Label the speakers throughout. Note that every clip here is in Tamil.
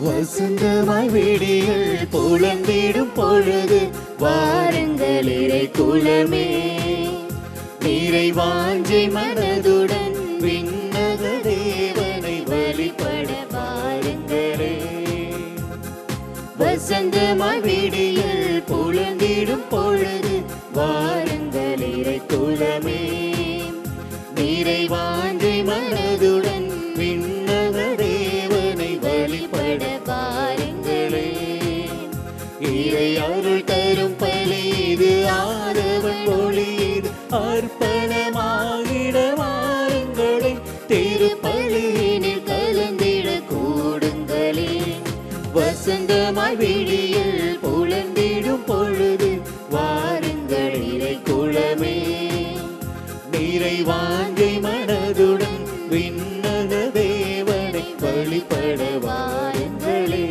Speaker 1: வசந்தமாய் விடியல் புலம்பிடும் பொழுது வாருங்கள் இறை குலமே நீரை வாஞ்சி மனதுடன் விண்ணக தேவனை வழிபட பாருங்களே வசந்தமாய் விடியல் புலம்பிடும் பொழுது வாருங்கள் இறை குலமே நீரை வாஞ்சி மனதுடன் விண்ணக தேவனை வழிபட பாருங்களே இறை அருள் தரும் பலி இது ஆதவன் ஒளி இது அர்ப்பணமாகிட வாருங்களே திருப்பலியினில் கலந்திட கூடுங்களே வசந்தமாய் விடியல் புலந்திடும் பொழுது வாருங்கள் இறை குளமே நீரை வாங்கி மனதுடன் விண்ணக தேவனை வழிபட வாருங்களே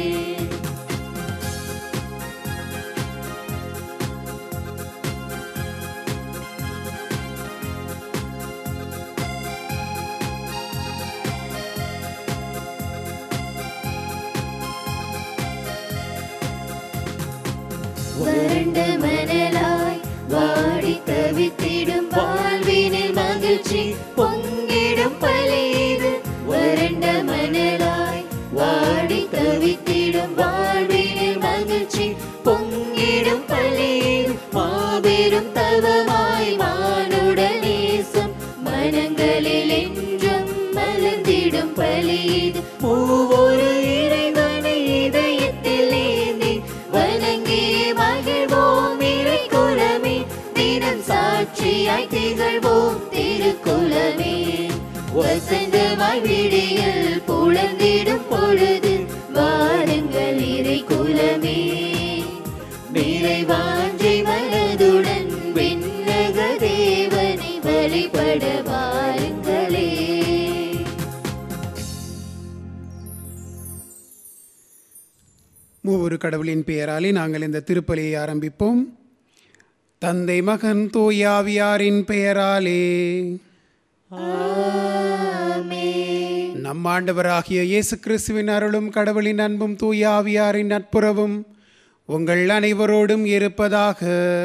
Speaker 1: வறண்ட மணலாய் வாடி தவித்திடும் வாழ்வினில் மகிழ்ச்சி பொங்கிடும் பலிது வறண்ட மணலாய் வாடி தவித்திடும் வாழ்வினில் மகிழ்ச்சி பொங்கிடும் பலிது மாபெரும் தவமாய் மானுட நேசம் மனங்களில் என்றும் மலர்ந்திடும் பலிது ஒவ்வொரு இறைவனை இதயத்தில் ஏந்தி வணங்கி மகிழ்வோம் இறை குலமே தினம் சாட்சியாய் திகழ்வோம் திருக்குலமே வசந்தமாய் விடியல் புலந்திடும் பொழுது வாருங்கள் இறை குலமே நீரை வாஞ்சி மனதுடன் விண்ணக தேவனை வழிபட வாருங்களே
Speaker 2: மூவொரு கடவுளின் பெயராலே நாங்கள் இந்த திருப்பலியை ஆரம்பிப்போம் தந்தை மகன் தூயாவியாரின் பெயராலே நம் ஆண்டவராகிய இயேசு கிறிஸ்துவின் அருளும் கடவுளின் அன்பும் தூயாவியாரின் நட்புறவும் உங்கள் அனைவரோடும் இருப்பதாக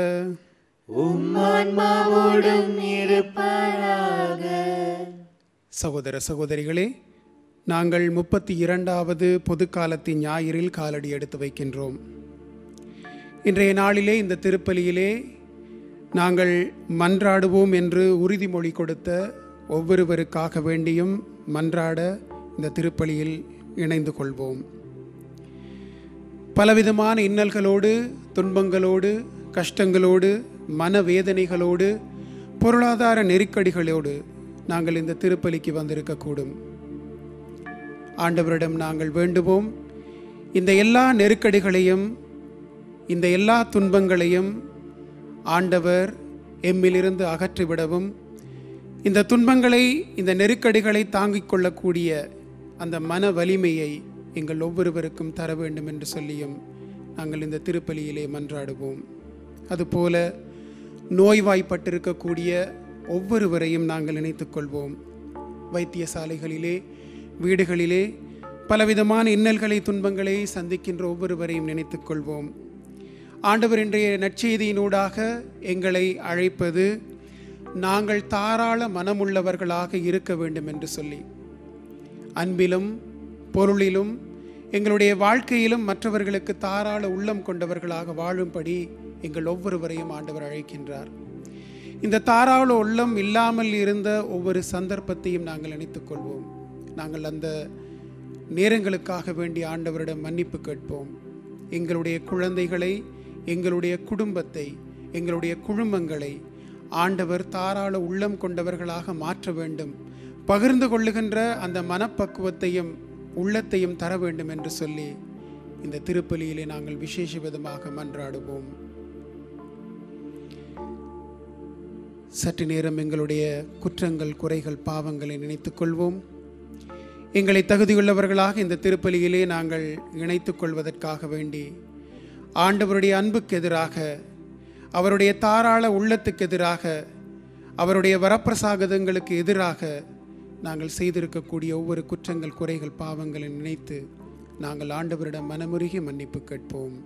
Speaker 1: உம்மான்மாவோடும் இருப்பாராக
Speaker 2: சகோதர சகோதரிகளே நாங்கள் முப்பத்தி இரண்டாவது பொதுக்காலத்தின் ஞாயிறில் காலடி எடுத்து வைக்கின்றோம் இன்றைய நாளிலே இந்த திருப்பலியிலே நாங்கள் மன்றாடுவோம் என்று உறுதிமொழி கொடுத்த ஒவ்வொருவருக்காக வேண்டியும் மன்றாட இந்த திருப்பலியில் இணைந்து கொள்வோம் பலவிதமான இன்னல்களோடு துன்பங்களோடு கஷ்டங்களோடு மனவேதனைகளோடு பொருளாதார நெருக்கடிகளோடு நாங்கள் இந்த திருப்பலிக்கு வந்திருக்கக்கூடும் ஆண்டவரிடம் நாங்கள் வேண்டுவோம் இந்த எல்லா நெருக்கடிகளையும் இந்த எல்லா துன்பங்களையும் ஆண்டவர் எம்மிலிருந்து அகற்றிவிடவும் இந்த துன்பங்களை இந்த நெருக்கடிகளை தாங்கிக் கொள்ளக்கூடிய அந்த மன வலிமையை எங்கள் ஒவ்வொருவருக்கும் தர வேண்டும் என்று சொல்லியும் நாங்கள் இந்த திருப்பலியிலே மன்றாடுவோம் அதுபோல நோய்வாய்ப்பட்டிருக்கக்கூடிய ஒவ்வொருவரையும் நாங்கள் நினைத்துக்கொள்வோம் வைத்தியசாலைகளிலே வீடுகளிலே பலவிதமான இன்னல்களை துன்பங்களை சந்திக்கின்ற ஒவ்வொருவரையும் நினைத்துக்கொள்வோம் ஆண்டவர் இன்றைய நற்செய்தியினூடாக எங்களை அழைப்பது நாங்கள் தாராள மனமுள்ளவர்களாக இருக்க வேண்டும் என்று சொல்லி அன்பிலும் பொருளிலும் எங்களுடைய வாழ்க்கையிலும் மற்றவர்களுக்கு தாராள உள்ளம் கொண்டவர்களாக வாழும்படி எங்கள் ஒவ்வொருவரையும் ஆண்டவர் அழைக்கின்றார் இந்த தாராள உள்ளம் இல்லாமல் இருந்த ஒவ்வொரு சந்தர்ப்பத்தையும் நாங்கள் நினைத்துக்கொள்வோம் நாங்கள் அந்த நேரங்களுக்காக வேண்டி ஆண்டவரிடம் மன்னிப்பு கேட்போம் எங்களுடைய குழந்தைகளை எங்களுடைய குடும்பத்தை எங்களுடைய குழுமங்களை ஆண்டவர் தாராள உள்ளம் கொண்டவர்களாக மாற்ற வேண்டும் பகிர்ந்து கொள்ளுகின்ற அந்த மனப்பக்குவத்தையும் உள்ளத்தையும் தர வேண்டும் என்று சொல்லி இந்த திருப்பலியிலே நாங்கள் விசேஷ விதமாக மன்றாடுவோம் சற்று நேரம் எங்களுடைய குற்றங்கள் குறைகள் பாவங்களை நினைத்துக் கொள்வோம் எங்களை தகுதியுள்ளவர்களாக இந்த திருப்பலியிலே நாங்கள் இணைத்துக் கொள்வதற்காக வேண்டி ஆண்டவருடைய அன்புக்கு எதிராக அவருடைய தாராள உள்ளத்துக்கு எதிராக அவருடைய வரப்பிரசாதங்களுக்கு எதிராக நாங்கள் செய்திருக்கக்கூடிய ஒவ்வொரு குற்றங்கள் குறைகள் பாவங்களை நினைத்து நாங்கள் ஆண்டவரிடம் மனமுருகி மன்னிப்பு கேட்போம்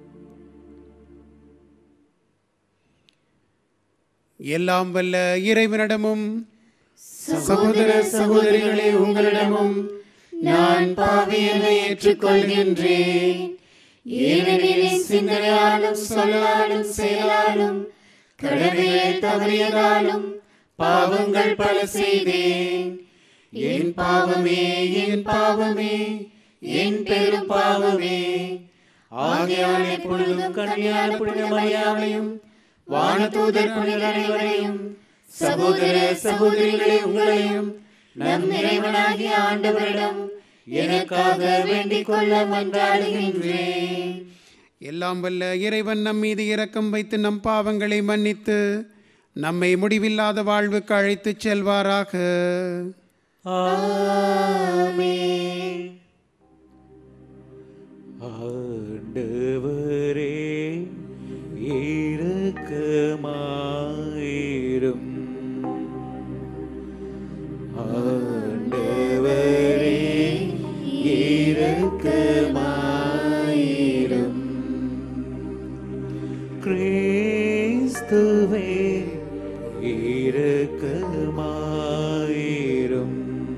Speaker 2: எல்லாம் வல்ல இறைவனிடமும்
Speaker 1: சகோதர சகோதரிகளே உங்களிடமும் நான் பாவியனை ஏற்றுக்கொள்கின்றேன் ஏனெனில் சிந்தனையாலும் சொல்லாலும் செயலாலும் கடமையை தவறியதாலும் பாவங்கள் பல செய்தேன் என் பாவமே என் பாவமே என் பெரும் பாவமே ஆகையால் எப்பொழுதும் கன்னியான புனித மரியாதையும் வானதூதர் புனித அனைவரையும் சகோதர சகோதரிகளே உங்களையும் நம் இறைவனாகிய ஆண்டவரிடம் எனக்காக வேண்டிக் கொள்ள மன்றாடுகின்றேன்
Speaker 2: எல்லாம் வல்ல இறைவன் நம் மீது இரக்கம் வைத்து நம் பாவங்களை மன்னித்து நம்மை முடிவில்லாத வாழ்வுக்கு அழைத்துச் செல்வாராக
Speaker 1: ஆமென்
Speaker 3: ஆண்டவரே இரக்கமாயிரும் ஆண்டவரே இரக்கமாயிரும் கிறிஸ்துவே இரக்கமாயிரும்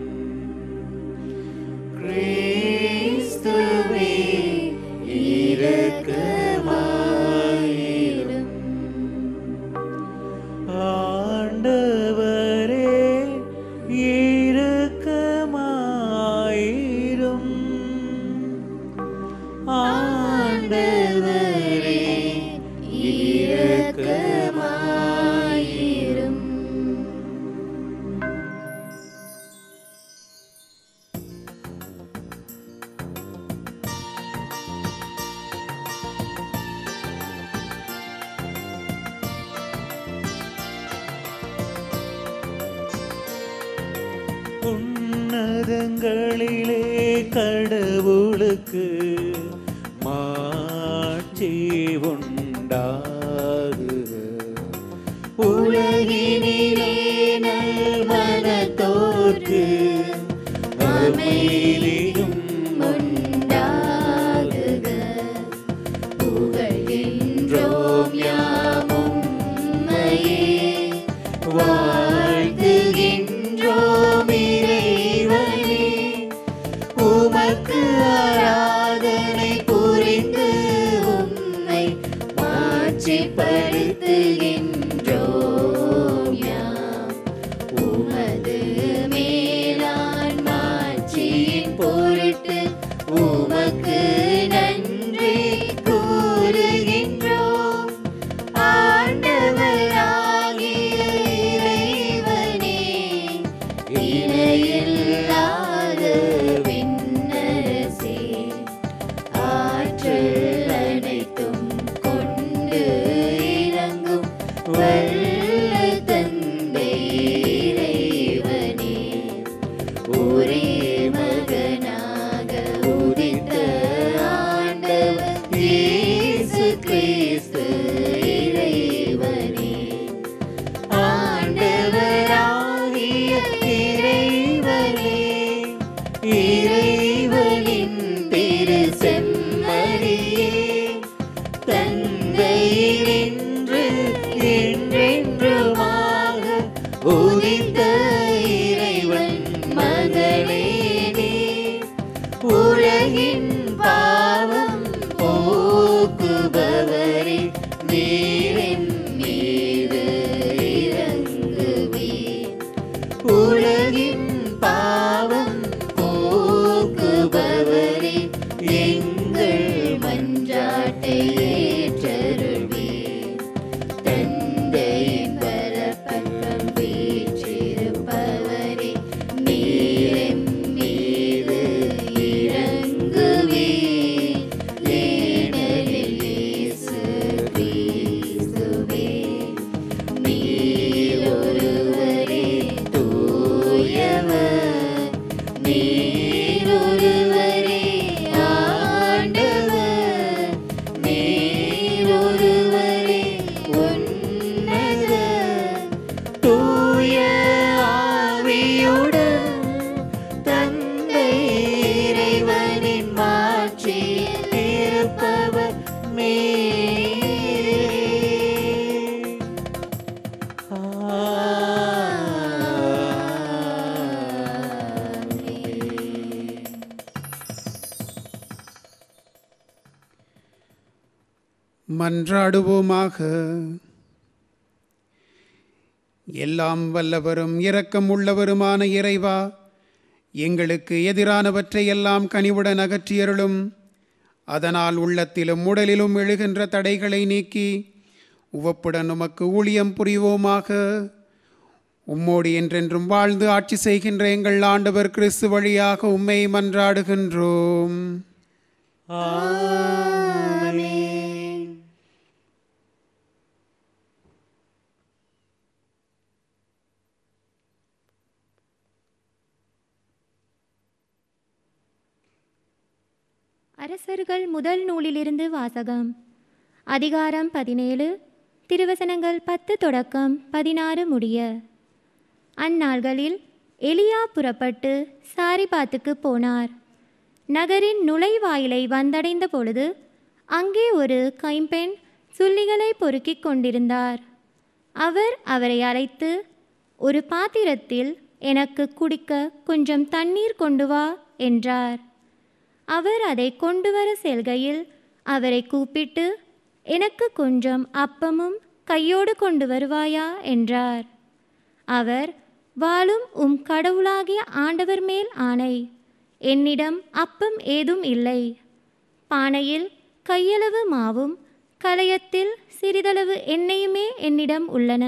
Speaker 1: கிறிஸ்துவே இரக்கமாயிரும்
Speaker 3: ஆண்டவரே இரக்கமாயிரும்
Speaker 1: ஆண்டவரே இரக்கமாயிரும்
Speaker 3: உன்னதங்களிலே கடவுளுக்கு மாட்சி உண்டாகுக
Speaker 1: உலகினிலே நல்மனத்தோர்க்கு அமைதியும் உண்டாகுக புகழ்கின்றோம் யாமும் உம்மையே வாழ்த்துகின்றோம் இறைவனே உமக்கு ஆராதனை புரிந்து உம்மை மாட்சிப்படுத்துகின்றோம் யாம் உமது மேலான் மாட்சியின் பொருட்டு உமக்கு நன்றி கூறுகின்றோம் ஆண்டவராகிய இறைவனே இணையில்லாத விண்ணரசே ஆற்றல் அனைத்தும் கொண்டு இறங்கும் வல்ல தந்தை இறைவனே ஒரே மகனாக உதித்த ஆண்டவர் இயேசு கிறிஸ்து இறைவனே ஆண்டவராகிய இறைவனே இறைவனின் திரு செம்மறியே தந்தையினின்று என்றென்றுமாக உதித்த இறைவன் மகளே நீ உலகின் பாவம் போக்குபவரே நீரின் மீது இறங்குவீர் உலகின் பாவம் போக்குபவரே எங்கள்
Speaker 2: மன்றாடுவோமாக எல்லாம் வல்லவரும் இரக்கம் உள்ளவருமான இறைவா எங்களுக்கு எதிரானவற்றை எல்லாம் கனிவுடன் அகற்றியருளும் அதனால் உள்ளத்திலும் உடலிலும் எழுகின்ற தடைகளை நீக்கி உவப்புடன் உமக்கு ஊழியம் புரிவோமாக உம்மோடு என்றென்றும் வாழ்ந்து ஆட்சி செய்கின்ற எங்கள் ஆண்டவர் கிறிஸ்து வழியாக உம்மை மன்றாடுகின்றோம்
Speaker 3: ஆமென்
Speaker 4: அரசர்கள் முதல் நூலிலிருந்து வாசகம் அதிகாரம் பதினேழு திருவசனங்கள் பத்து தொடக்கம் பதினாறு முடிய அந்நாள்களில் எலியா புறப்பட்டு சாரிபாத்துக்கு போனார் நகரின் நுழைவாயிலை வந்தடைந்த பொழுது அங்கே ஒரு கைம்பெண் சுள்ளிகளை பொறுக்கிக் கொண்டிருந்தார் அவர் அவரை அழைத்து ஒரு பாத்திரத்தில் எனக்கு குடிக்க கொஞ்சம் தண்ணீர் கொண்டு வா என்றார் அவர் அதை கொண்டு வர செல்கையில் அவரை கூப்பிட்டு எனக்கு கொஞ்சம் அப்பமும் கையோடு கொண்டு வருவாயா என்றார் அவர் வாழும் உம் கடவுளாகிய ஆண்டவர் மேல் ஆணை என்னிடம் அப்பம் ஏதும் இல்லை பானையில் கையளவு மாவும் கலயத்தில் சிறிதளவு எண்ணெயுமே என்னிடம் உள்ளன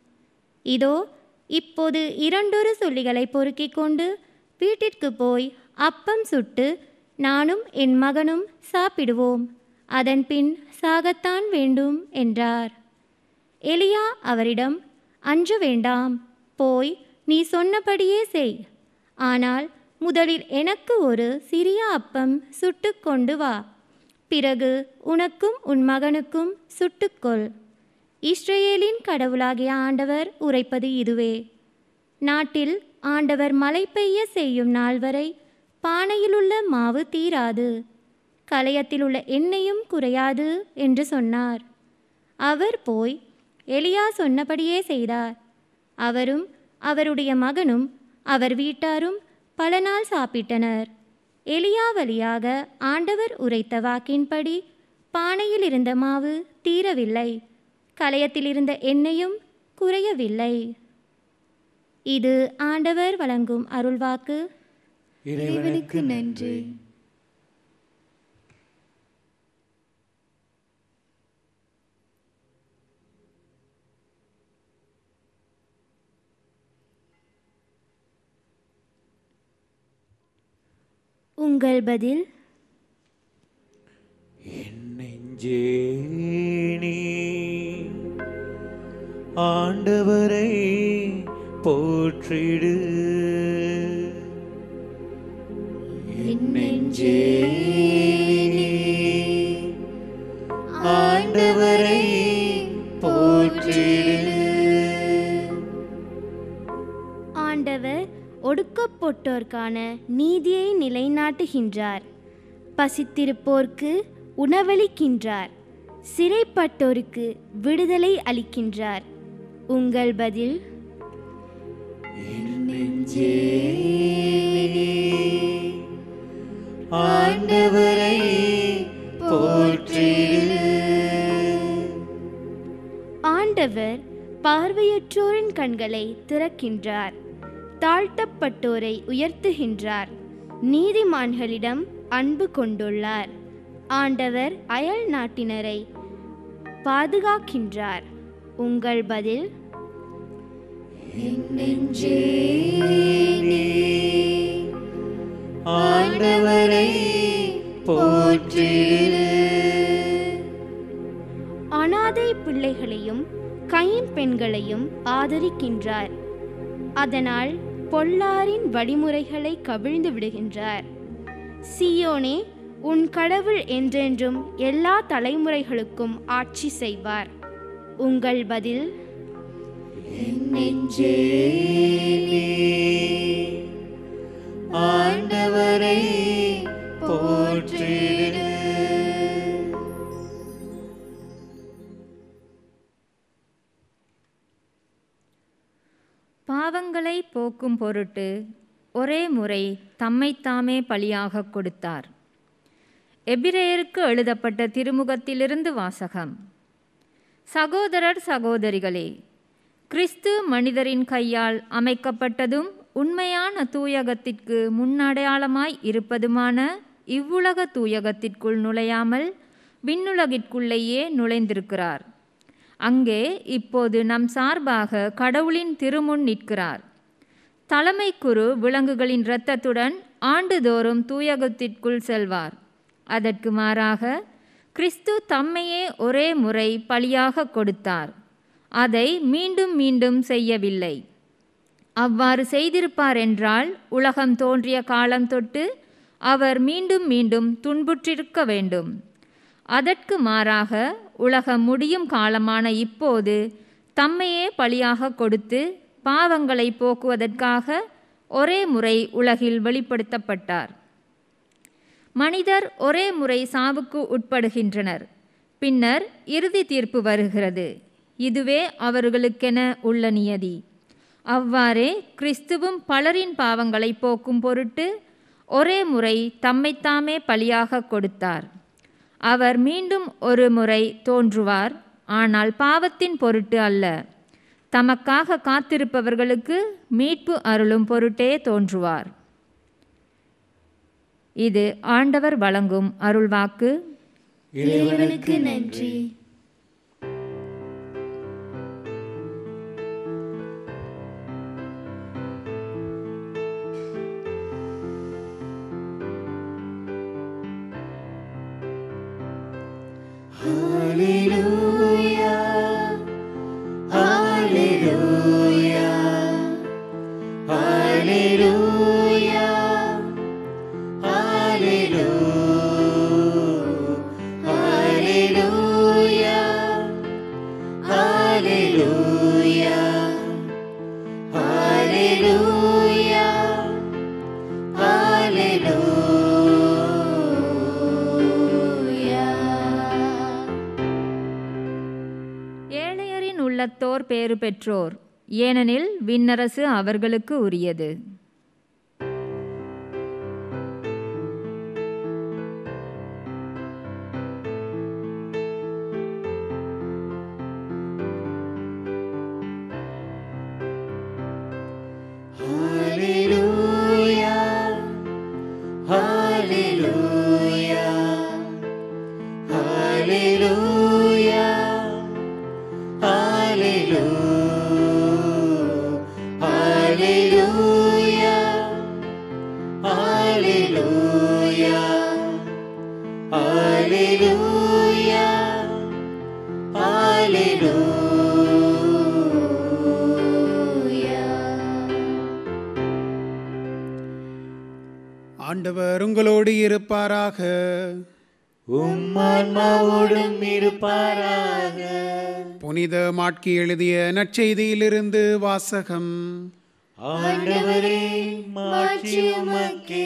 Speaker 4: இதோ இப்போது இரண்டொரு சொல்லிகளை பொறுக்கிக் கொண்டு வீட்டிற்கு போய் அப்பம் சுட்டு நானும் என் மகனும் சாப்பிடுவோம் அதன்பின் சாகத்தான் வேண்டும் என்றார் எலியா அவரிடம் அஞ்ச வேண்டாம் போய் நீ சொன்னபடியே செய் ஆனால் முதலில் எனக்கு ஒரு சிறிய அப்பம் சுட்டு கொண்டு வா பிறகு உனக்கும் உன் மகனுக்கும் சுட்டுக்கொள் இஸ்ரேலின் கடவுளாகிய ஆண்டவர் உரைப்பது இதுவே நாட்டில் ஆண்டவர் மழை பெய்ய செய்யும் நாள் வரை பானையிலுள்ள மாவு தீராது கலயத்திலுள்ள எண்ணெயும் குறையாது என்று சொன்னார் அவர் போய் எலியா சொன்னபடியே செய்தார் அவரும் அவருடைய மகனும் அவர் வீட்டாரும் பல நாள் சாப்பிட்டனர் எலியா வழியாக ஆண்டவர் உரைத்த வாக்கின்படி பானையில் இருந்த மாவு தீரவில்லை கலயத்தில் இருந்த எண்ணெயும் குறையவில்லை இது ஆண்டவர் வழங்கும் அருள்வாக்கு
Speaker 3: இறைவனுக்கு நன்றி
Speaker 4: உங்கள் பதில்
Speaker 3: என் நெஞ்சே நீ ஆண்டவரை போற்றிடு என் நெஞ்சே நீ ஆண்டவரை போற்றிடு
Speaker 4: ஆண்டவர் ஒடுக்கப்பட்டோர்க்கான நீதியை நிலைநாட்டுகின்றார் பசித்திருப்போர்க்கு உணவளிக்கின்றார் சிறைப்பட்டோருக்கு விடுதலை அளிக்கின்றார் உங்கள் பதில்
Speaker 3: என் நெஞ்சே நீ ஆண்டவரை போற்றிடு
Speaker 4: ஆண்டவர் பார்வையற்றோரின் கண்களை திறக்கின்றார் தாழ்த்தப்பட்டோரை உயர்த்துகின்றார் நீதிமான்களிடம் அன்பு கொண்டுள்ளார் ஆண்டவர் அயல் நாட்டினரை பாதுகாக்கின்றார் உங்கள் பதில்
Speaker 3: என் நெஞ்சே நீ ஆண்டவரை போற்றிடு
Speaker 4: அனாதை பிள்ளைகளையும் கைம்பெண்களையும் ஆதரிக்கின்றார் அதனால் பொல்லாரின் வழிமுறைகளை கவிழ்ந்து விடுகின்றார் சியோனே உன் கடவுள் என்றென்றும் எல்லா தலைமுறைகளுக்கும் ஆட்சி செய்வார் உங்கள் பதில்
Speaker 3: என் நெஞ்சே நீ ஆண்டவரை போற்றிடு
Speaker 5: பாவங்களை போக்கும் பொருட்டு ஒரே முறை தம்மைத்தாமே பலியாக கொடுத்தார் எபிரேயருக்கு எழுதப்பட்ட திருமுகத்திலிருந்து வாசகம் சகோதரர் சகோதரிகளே கிறிஸ்து மனிதரின் கையால் அமைக்கப்பட்டதும் உண்மையான தூயகத்திற்கு முன்னடையாளமாய் இருப்பதுமான இவ்வுலக தூயகத்திற்குள் நுழையாமல் விண்ணுலகிற்குள்ளேயே நுழைந்திருக்கிறார் அங்கே இப்போது நம் சார்பாக கடவுளின் திருமுன் நிற்கிறார் தலைமை குரு விலங்குகளின் இரத்தத்துடன் ஆண்டுதோறும் தூயகத்திற்குள் செல்வார் அதற்கு மாறாக கிறிஸ்து தம்மையே ஒரே முறை பலியாக கொடுத்தார் அதை மீண்டும் மீண்டும் செய்யவில்லை அவ்வாறு செய்திருப்பார் என்றால் உலகம் தோன்றிய காலம் தொட்டு அவர் மீண்டும் மீண்டும் துன்புற்றிருக்க வேண்டும் அதற்கு மாறாக உலகம் முடியும் காலமான இப்போது தம்மையே பலியாக கொடுத்து பாவங்களை போக்குவதற்காக ஒரே முறை உலகில் வெளிப்படுத்தப்பட்டார் மனிதர் ஒரே முறை சாவுக்கு உட்படுகின்றனர் பின்னர் இறுதி தீர்ப்பு வருகிறது இதுவே அவர்களுக்கென உள்ள நியதி அவ்வாறே கிறிஸ்துவும் பலரின் பாவங்களை போக்கும் பொருட்டு ஒரே முறை தம்மைத்தாமே பலியாக கொடுத்தார் அவர் மீண்டும் ஒரு முறை தோன்றுவார் ஆனால் பாவத்தின் பொருட்டு அல்ல தமக்காக காத்திருப்பவர்களுக்கு மீட்பு அருளும் பொருட்டே தோன்றுவார் இது ஆண்டவர் வழங்கும் அருள்வாக்கு
Speaker 3: இறைவனுக்கு நன்றி
Speaker 5: ஏழையரின் உள்ளத்தோர் பேறு பெற்றோர் ஏனெனில் விண்ணரசு அவர்களுக்கு உரியது
Speaker 2: ஆண்டவர் உங்களோடு இருப்பாராக
Speaker 1: உம்மான்மாவோடும் இருப்பாராக
Speaker 2: புனித மாட்கி எழுதிய நற்செய்தியிலிருந்து வாசகம்
Speaker 1: ஆண்டவரே மாட்சி உமக்கே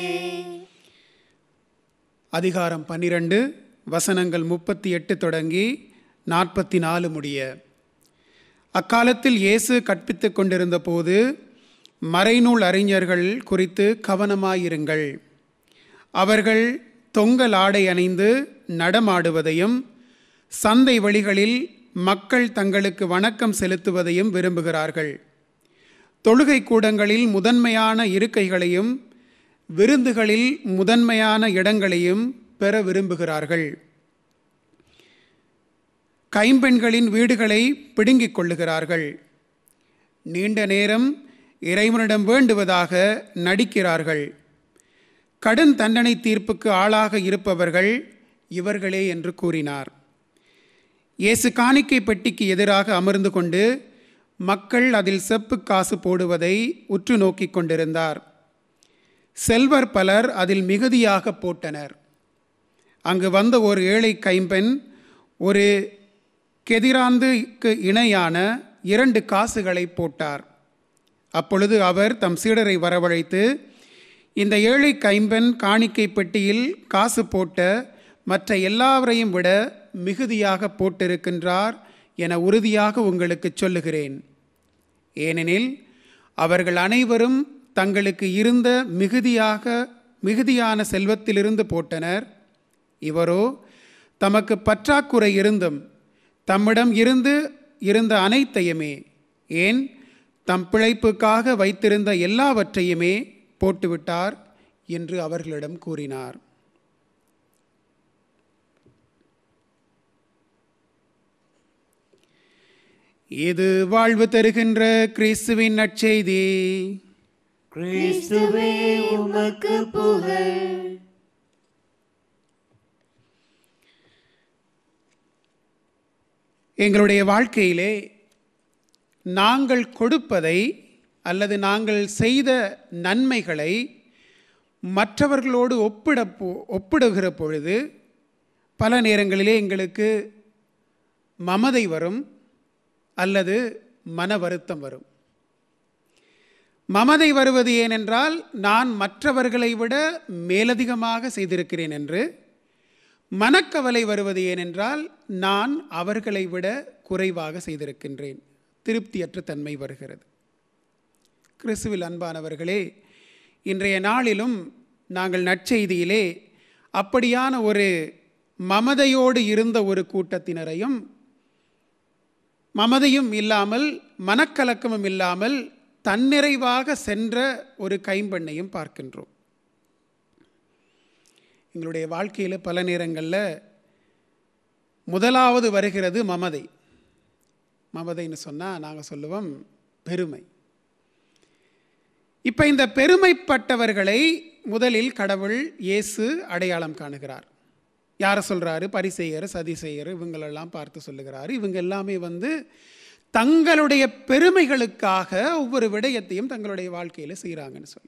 Speaker 2: அதிகாரம் பன்னிரண்டு வசனங்கள் முப்பத்தி எட்டு தொடங்கி நாற்பத்தி நாலு முடிய அக்காலத்தில் இயேசு கற்பித்துக் கொண்டிருந்த போது மறைநூல் அறிஞர்கள் குறித்து கவனமாயிருங்கள் அவர்கள் தொங்கல் ஆடை அணிந்து நடமாடுவதையும் சந்தை வழிகளில் மக்கள் தங்களுக்கு வணக்கம் செலுத்துவதையும் விரும்புகிறார்கள் தொழுகை கூடங்களில் முதன்மையான இருக்கைகளையும் விருந்துகளில் முதன்மையான இடங்களையும் பெற விரும்புகிறார்கள் கைம்பெண்களின் வீடுகளை பிடுங்கிக் கொள்ளுகிறார்கள் நீண்ட நேரம் இறைவனிடம் வேண்டுவதாக நடிக்கிறார்கள் கடும் தண்டனை தீர்ப்புக்கு ஆளாக இருப்பவர்கள் இவர்களே என்று கூறினார் இயேசு காணிக்கை பெட்டிக்கு எதிராக அமர்ந்து கொண்டு மக்கள் அதில் செப்பு காசு போடுவதை உற்று நோக்கிக் கொண்டிருந்தார் செல்வர் பலர் அதில் மிகுதியாக போட்டனர் அங்கு வந்த ஒரு ஏழை கைம்பெண் ஒரு கெதிராந்துக்கு இணையான இரண்டு காசுகளை போட்டார் அப்பொழுது அவர் தம் சீடரை வரவழைத்து இந்த ஏழை கைம்பெண் காணிக்கை பெட்டியில் காசு போட்ட மற்ற எல்லாவரையும் விட மிகுதியாக போட்டிருக்கின்றார் என உறுதியாக உங்களுக்கு சொல்லுகிறேன் ஏனெனில் அவர்கள் அனைவரும் தங்களுக்கு இருந்த மிகுதியாக மிகுதியான செல்வத்திலிருந்து போட்டனர் இவரோ தமக்கு பற்றாக்குறை இருந்தும் தம்மிடம் இருந்து இருந்த அனைத்தையுமே ஏன் தம் பிழைப்புக்காக வைத்திருந்த எல்லாவற்றையுமே போட்டுவிட்டார் என்று அவர்களிடம் கூறினார் இது வாழ்வு தருகின்ற கிறிஸ்துவின் நற்செய்தி
Speaker 1: கிறிஸ்துவே உமக்கு புகழ்
Speaker 2: எங்களுடைய வாழ்க்கையிலே நாங்கள் கொடுப்பதை அல்லது நாங்கள் செய்த நன்மைகளை மற்றவர்களோடு ஒப்பிட போ- ஒப்பிடுகிற பொழுது பல நேரங்களிலே எங்களுக்கு மமதை வரும் அல்லது மன வருத்தம் வரும் மமதை வருவது ஏனென்றால் நான் மற்றவர்களை விட மேலதிகமாக செய்திருக்கிறேன் என்று மனக்கவலை வருவது ஏனென்றால் நான் அவர்களை விட குறைவாக செய்திருக்கின்றேன் திருப்தியற்ற தன்மை வருகிறது கிறிஸ்துவில் அன்பானவர்களே இன்றைய நாளிலும் நாங்கள் நற்செய்தியிலே அப்படியான ஒரு மமதையோடு இருந்த ஒரு கூட்டத்தினரையும் மமதையும் இல்லாமல் மனக்கலக்கமும் இல்லாமல் தன்னிறைவாக சென்ற ஒரு கைம்பெண்ணையும் பார்க்கின்றோம் எங்களுடைய வாழ்க்கையில் பல நேரங்களில் முதலாவது வருகிறது மமதை மமதைன்னு சொன்னால் நாங்கள் சொல்லுவோம் பெருமை இப்போ இந்த பெருமைப்பட்டவர்களை முதலில் கடவுள் இயேசு அடையாளம் காணுகிறார் யாரை சொல்கிறாரு பரிசெயர் சதிசெயர் இவங்களெல்லாம் பார்த்து சொல்லுகிறாரு இவங்க எல்லாமே வந்து தங்களுடைய பெருமைகளுக்காக ஒவ்வொரு விடயத்தையும் தங்களுடைய வாழ்க்கையில் செய்கிறாங்கன்னு சொல்லி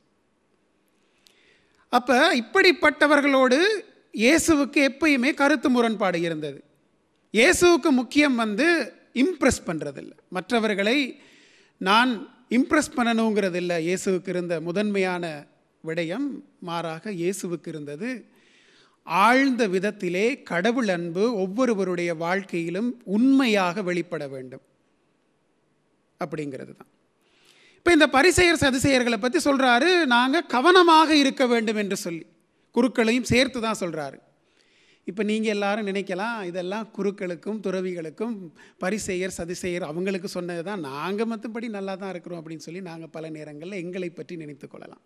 Speaker 2: அப்போ இப்படிப்பட்டவர்களோடு இயேசுவுக்கு எப்பயுமே கருத்து முரண்பாடு இருந்தது இயேசுவுக்கு முக்கியம் வந்து இம்ப்ரெஸ் பண்ணுறதில்ல மற்றவர்களை நான் இம்ப்ரெஸ் பண்ணணுங்கிறது இல்லை இயேசுவுக்கு இருந்த முதன்மையான விடயம் மாறாக இயேசுவுக்கு இருந்தது ஆழ்ந்த விதத்திலே கடவுள் அன்பு ஒவ்வொருவருடைய வாழ்க்கையிலும் உண்மையாக வெளிப்பட வேண்டும் அப்படிங்கிறது தான் இப்போ இந்த பரிசெயர் சதிசெயர்களை பற்றி சொல்கிறாரு நாங்கள் கவனமாக இருக்க வேண்டும் என்று சொல்லி குருக்களையும் சேர்த்து தான் சொல்கிறாரு இப்போ நீங்கள் எல்லாரும் நினைக்கலாம் இதெல்லாம் குருக்களுக்கும் துறவிகளுக்கும் பரிசெயர் சதிசெயர் அவங்களுக்கு சொன்னது தான் நாங்கள் மற்றபடி நல்லா தான் இருக்கிறோம் அப்படின்னு சொல்லி நாங்கள் பல நேரங்களில் எங்களை பற்றி நினைத்து கொள்ளலாம்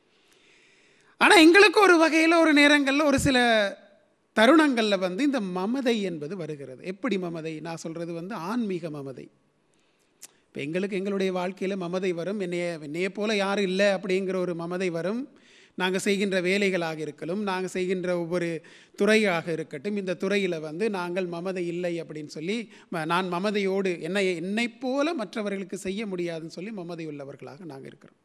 Speaker 2: ஆனால் எங்களுக்கு ஒரு வகையில் ஒரு நேரங்களில் ஒரு சில தருணங்களில் வந்து இந்த மமதை என்பது வருகிறது எப்படி மமதை நான் சொல்கிறது வந்து ஆன்மீக மமதை இப்போ எங்களுக்கு எங்களுடைய வாழ்க்கையில் மமதை வரும் என்னைய என்னைய போல யாரும் இல்லை அப்படிங்கிற ஒரு மமதை வரும் நாங்கள் செய்கின்ற வேலைகளாக இருக்கலும் நாங்கள் செய்கின்ற ஒவ்வொரு துறையாக இருக்கட்டும் இந்த துறையில் வந்து நாங்கள் மமதை இல்லை அப்படின்னு சொல்லி ம- நான் மமதையோடு என்னை என்னைப் போல மற்றவர்களுக்கு செய்ய முடியாதுன்னு சொல்லி மமதை உள்ளவர்களாக நாங்கள் இருக்கிறோம்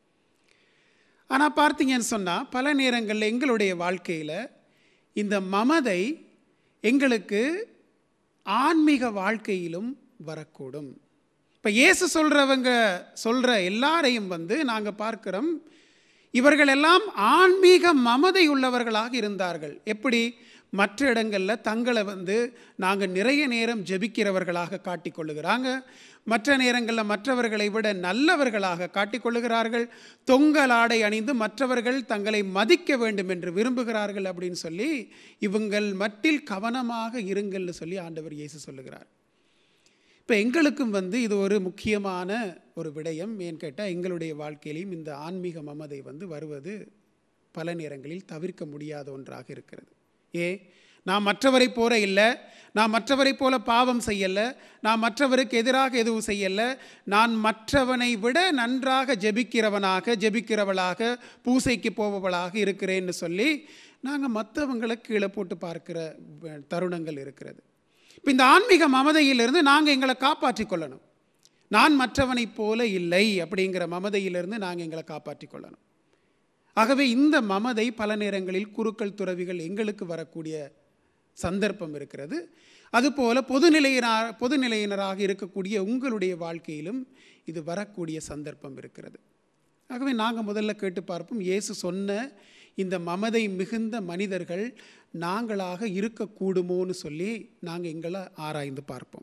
Speaker 2: ஆனால் பார்த்தீங்கன்னு சொன்னால் பல நேரங்களில் எங்களுடைய வாழ்க்கையில் இந்த மமதை எங்களுக்கு ஆன்மீக வாழ்க்கையிலும் வரக்கூடும் இப்போ இயேசு சொல்கிறவங்க சொல்கிற எல்லாரையும் வந்து நாங்கள் பார்க்கிறோம் இவர்கள் எல்லாம் ஆன்மீக மமதை உள்ளவர்களாக இருந்தார்கள் எப்படி மற்ற இடங்களில் தங்களை வந்து நாங்கள் நிறைய நேரம் ஜெபிக்கிறவர்களாக காட்டிக்கொள்ளுகிறாங்க மற்ற நேரங்களில் மற்றவர்களை விட நல்லவர்களாக காட்டிக்கொள்ளுகிறார்கள் தொங்கல் ஆடை அணிந்து மற்றவர்கள் தங்களை மதிக்க வேண்டும் என்று விரும்புகிறார்கள் அப்படின்னு சொல்லி இவங்கள் மட்டில் கவனமாக இருங்கள்னு சொல்லி ஆண்டவர் இயேசு சொல்லுகிறார் இப்போ எங்களுக்கும் வந்து இது ஒரு முக்கியமான ஒரு விடயம் ஏன்னு கேட்டால் எங்களுடைய வாழ்க்கையிலையும் இந்த ஆன்மீக மமதை வந்து வருவது பல நேரங்களில் தவிர்க்க முடியாத ஒன்றாக இருக்கிறது ஏ நான் மற்றவரை போல இல்லை நான் மற்றவரை போல பாவம் செய்யலை நான் மற்றவருக்கு எதிராக எதுவும் செய்யலை நான் மற்றவனை விட நன்றாக ஜெபிக்கிறவனாக ஜெபிக்கிறவளாக பூசைக்கு போபவளாக இருக்கிறேன்னு சொல்லி நாங்கள் மற்றவங்களை கீழே போட்டு பார்க்கிற அஹ், தருணங்கள் இருக்கிறது இப்போ இந்த ஆன்மீக மமதையிலிருந்து நாங்கள் எங்களை காப்பாற்றிக் கொள்ளணும் நான் மற்றவனைப் போல இல்லை அப்படிங்கிற மமதையிலிருந்து நாங்கள் எங்களை காப்பாற்றிக் கொள்ளணும் ஆகவே இந்த மமதை பல நேரங்களில் குருக்கள் துறவிகள் எங்களுக்கு வரக்கூடிய சந்தர்ப்பம் இருக்கிறது அதுபோல பொதுநிலையினார் பொதுநிலையினராக இருக்கக்கூடிய உங்களுடைய வாழ்க்கையிலும் இது வரக்கூடிய சந்தர்ப்பம் இருக்கிறது ஆகவே நாங்கள் முதல்ல கேட்டு பார்ப்போம் இயேசு சொன்ன இந்த மமதை மிகுந்த மனிதர்கள் நாங்களாக இருக்கக்கூடுமோன்னு சொல்லி நாங்கள் எங்களை ஆராய்ந்து பார்ப்போம்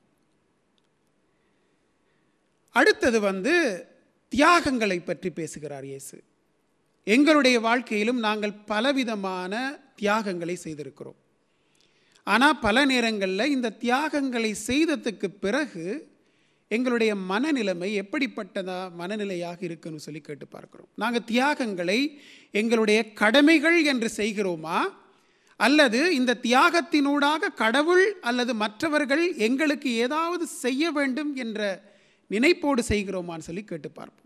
Speaker 2: அடுத்தது வந்து தியாகங்களை பற்றி பேசுகிறார் இயேசு எங்களுடைய வாழ்க்கையிலும் நாங்கள் பலவிதமான தியாகங்களை செய்திருக்கிறோம் ஆனால் பல நேரங்களில் இந்த தியாகங்களை செய்ததுக்கு பிறகு எங்களுடைய மனநிலைமை எப்படிப்பட்டதா மனநிலையாக இருக்குன்னு சொல்லி கேட்டு பார்க்கிறோம் நாங்கள் தியாகங்களை எங்களுடைய கடமைகள் என்று செய்கிறோமா அல்லது இந்த தியாகத்தினூடாக கடவுள் அல்லது மற்றவர்கள் எங்களுக்கு ஏதாவது செய்ய வேண்டும் என்ற நினைப்போடு செய்கிறோமான்னு சொல்லி கேட்டு பார்ப்போம்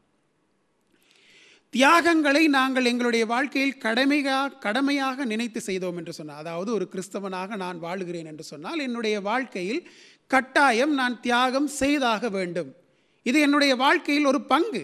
Speaker 2: தியாகங்களை நாங்கள் எங்களுடைய வாழ்க்கையில் கடமையாக கடமையாக நினைத்து செய்தோம் என்று சொன்னால் அதாவது ஒரு கிறிஸ்தவனாக நான் வாழுகிறேன் என்று சொன்னால் என்னுடைய வாழ்க்கையில் கட்டாயம் நான் தியாகம் செய்தாக வேண்டும் இது என்னுடைய வாழ்க்கையில் ஒரு பங்கு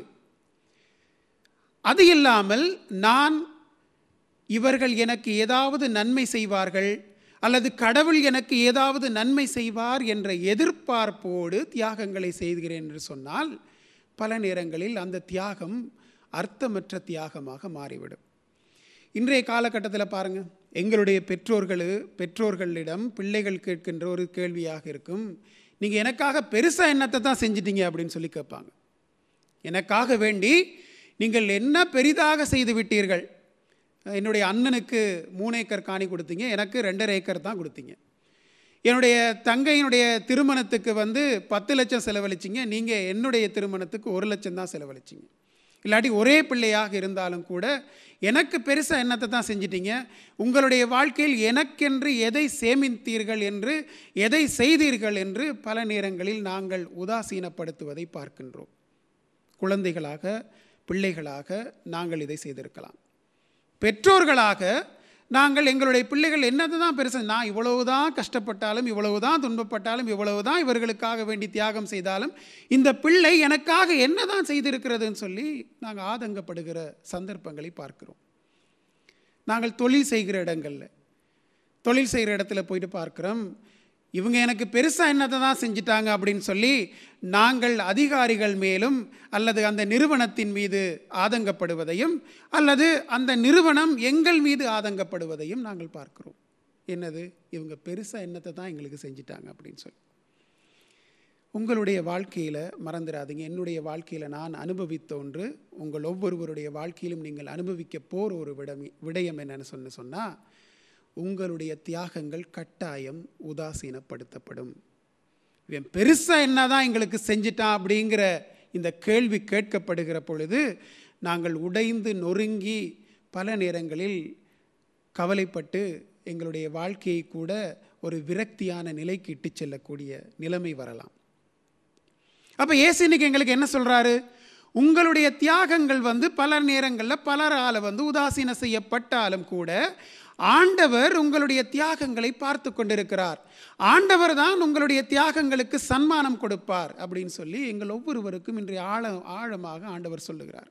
Speaker 2: அது இல்லாமல் நான் இவர்கள் எனக்கு ஏதாவது நன்மை செய்வார்கள் அல்லது கடவுள் எனக்கு ஏதாவது நன்மை செய்வார் என்ற எதிர்பார்ப்போடு தியாகங்களை செய்கிறேன் என்று சொன்னால் பல நேரங்களில் அந்த தியாகம் அர்த்தமற்ற தியாகமாக மாறிவிடும் இன்றைய காலகட்டத்தில் பாருங்கள் எங்களுடைய பெற்றோர்கள் பெற்றோர்களிடம் பிள்ளைகள் கேட்கின்ற ஒரு கேள்வியாக இருக்கும் நீங்கள் எனக்காக பெருசாக என்னத்தை தான் செஞ்சிட்டீங்க அப்படின்னு சொல்லி கேட்பாங்க எனக்காக வேண்டி நீங்கள் என்ன பெரிதாக செய்து விட்டீர்கள் என்னுடைய அண்ணனுக்கு மூணு ஏக்கர் காணி கொடுத்தீங்க எனக்கு ரெண்டரை ஏக்கர் தான் கொடுத்தீங்க என்னுடைய தங்கையினுடைய திருமணத்துக்கு வந்து பத்து லட்சம் செலவழிச்சிங்க நீங்கள் என்னுடைய திருமணத்துக்கு ஒரு லட்சம் தான் செலவழிச்சிங்க இல்லாட்டி ஒரே பிள்ளையாக இருந்தாலும் கூட எனக்கு பெருசாக என்னத்தை தான் செஞ்சிட்டீங்க உங்களுடைய வாழ்க்கையில் எனக்கென்று எதை சேமித்தீர்கள் என்று எதை செய்தீர்கள் என்று பல நேரங்களில் நாங்கள் உதாசீனப்படுத்துவதை பார்க்கின்றோம் குழந்தைகளாக பிள்ளைகளாக நாங்கள் இதை செய்திருக்கலாம் பெற்றோர்களாக நாங்கள் எங்களுடைய பிள்ளைகள் என்னது தான் பெருசு நான் இவ்வளவு தான் கஷ்டப்பட்டாலும் இவ்வளவு தான் துன்பப்பட்டாலும் இவ்வளவு தான் இவர்களுக்காக வேண்டி தியாகம் செய்தாலும் இந்த பிள்ளை எனக்காக என்ன தான் செய்திருக்கிறதுன்னு சொல்லி நாங்கள் ஆதங்கப்படுகிற சந்தர்ப்பங்களை பார்க்கிறோம் நாங்கள் தொழில் செய்கிற இடங்களில் தொழில் செய்கிற இடத்துல போயிட்டு பார்க்குறோம் இவங்க எனக்கு பெருசாக என்னத்தை தான் செஞ்சிட்டாங்க அப்படின்னு சொல்லி நாங்கள் அதிகாரிகள் மேலும் அல்லது அந்த நிறுவனத்தின் மீது ஆதங்கப்படுவதையும் அல்லது அந்த நிறுவனம் எங்கள் மீது ஆதங்கப்படுவதையும் நாங்கள் பார்க்கிறோம் என்னது இவங்க பெருசாக என்னத்தை தான் எங்களுக்கு செஞ்சிட்டாங்க அப்படின்னு சொல்லி உங்களுடைய வாழ்க்கையில் மறந்துடாதீங்க என்னுடைய வாழ்க்கையில் நான் அனுபவித்த ஒன்று உங்கள் ஒவ்வொருவருடைய வாழ்க்கையிலும் நீங்கள் அனுபவிக்க போகிற ஒரு விடம் விடயம் என்னன்னு சொன்ன சொன்னால் உங்களுடைய தியாகங்கள் கட்டாயம் உதாசீனப்படுத்தப்படும் இவன் பெருசாக என்ன தான் எங்களுக்கு செஞ்சிட்டான் அப்படிங்கிற இந்த கேள்வி கேட்கப்படுகிற பொழுது நாங்கள் உடைந்து நொறுங்கி பல நேரங்களில் கவலைப்பட்டு எங்களுடைய வாழ்க்கையை கூட ஒரு விரக்தியான நிலைக்கு இட்டு செல்லக்கூடிய நிலைமை வரலாம் அப்போ ஏசு இன்னைக்கு எங்களுக்கு என்ன சொல்கிறாரு உங்களுடைய தியாகங்கள் வந்து பல நேரங்களில் பலரால் வந்து உதாசீன செய்யப்பட்டாலும் கூட ஆண்டவர் உங்களுடைய தியாகங்களை பார்த்து கொண்டிருக்கிறார் ஆண்டவர் தான் உங்களுடைய தியாகங்களுக்கு சன்மானம் கொடுப்பார் அப்படின்னு சொல்லி எங்கள் ஒவ்வொருவருக்கும் இன்றைய ஆழ ஆழமாக ஆண்டவர் சொல்லுகிறார்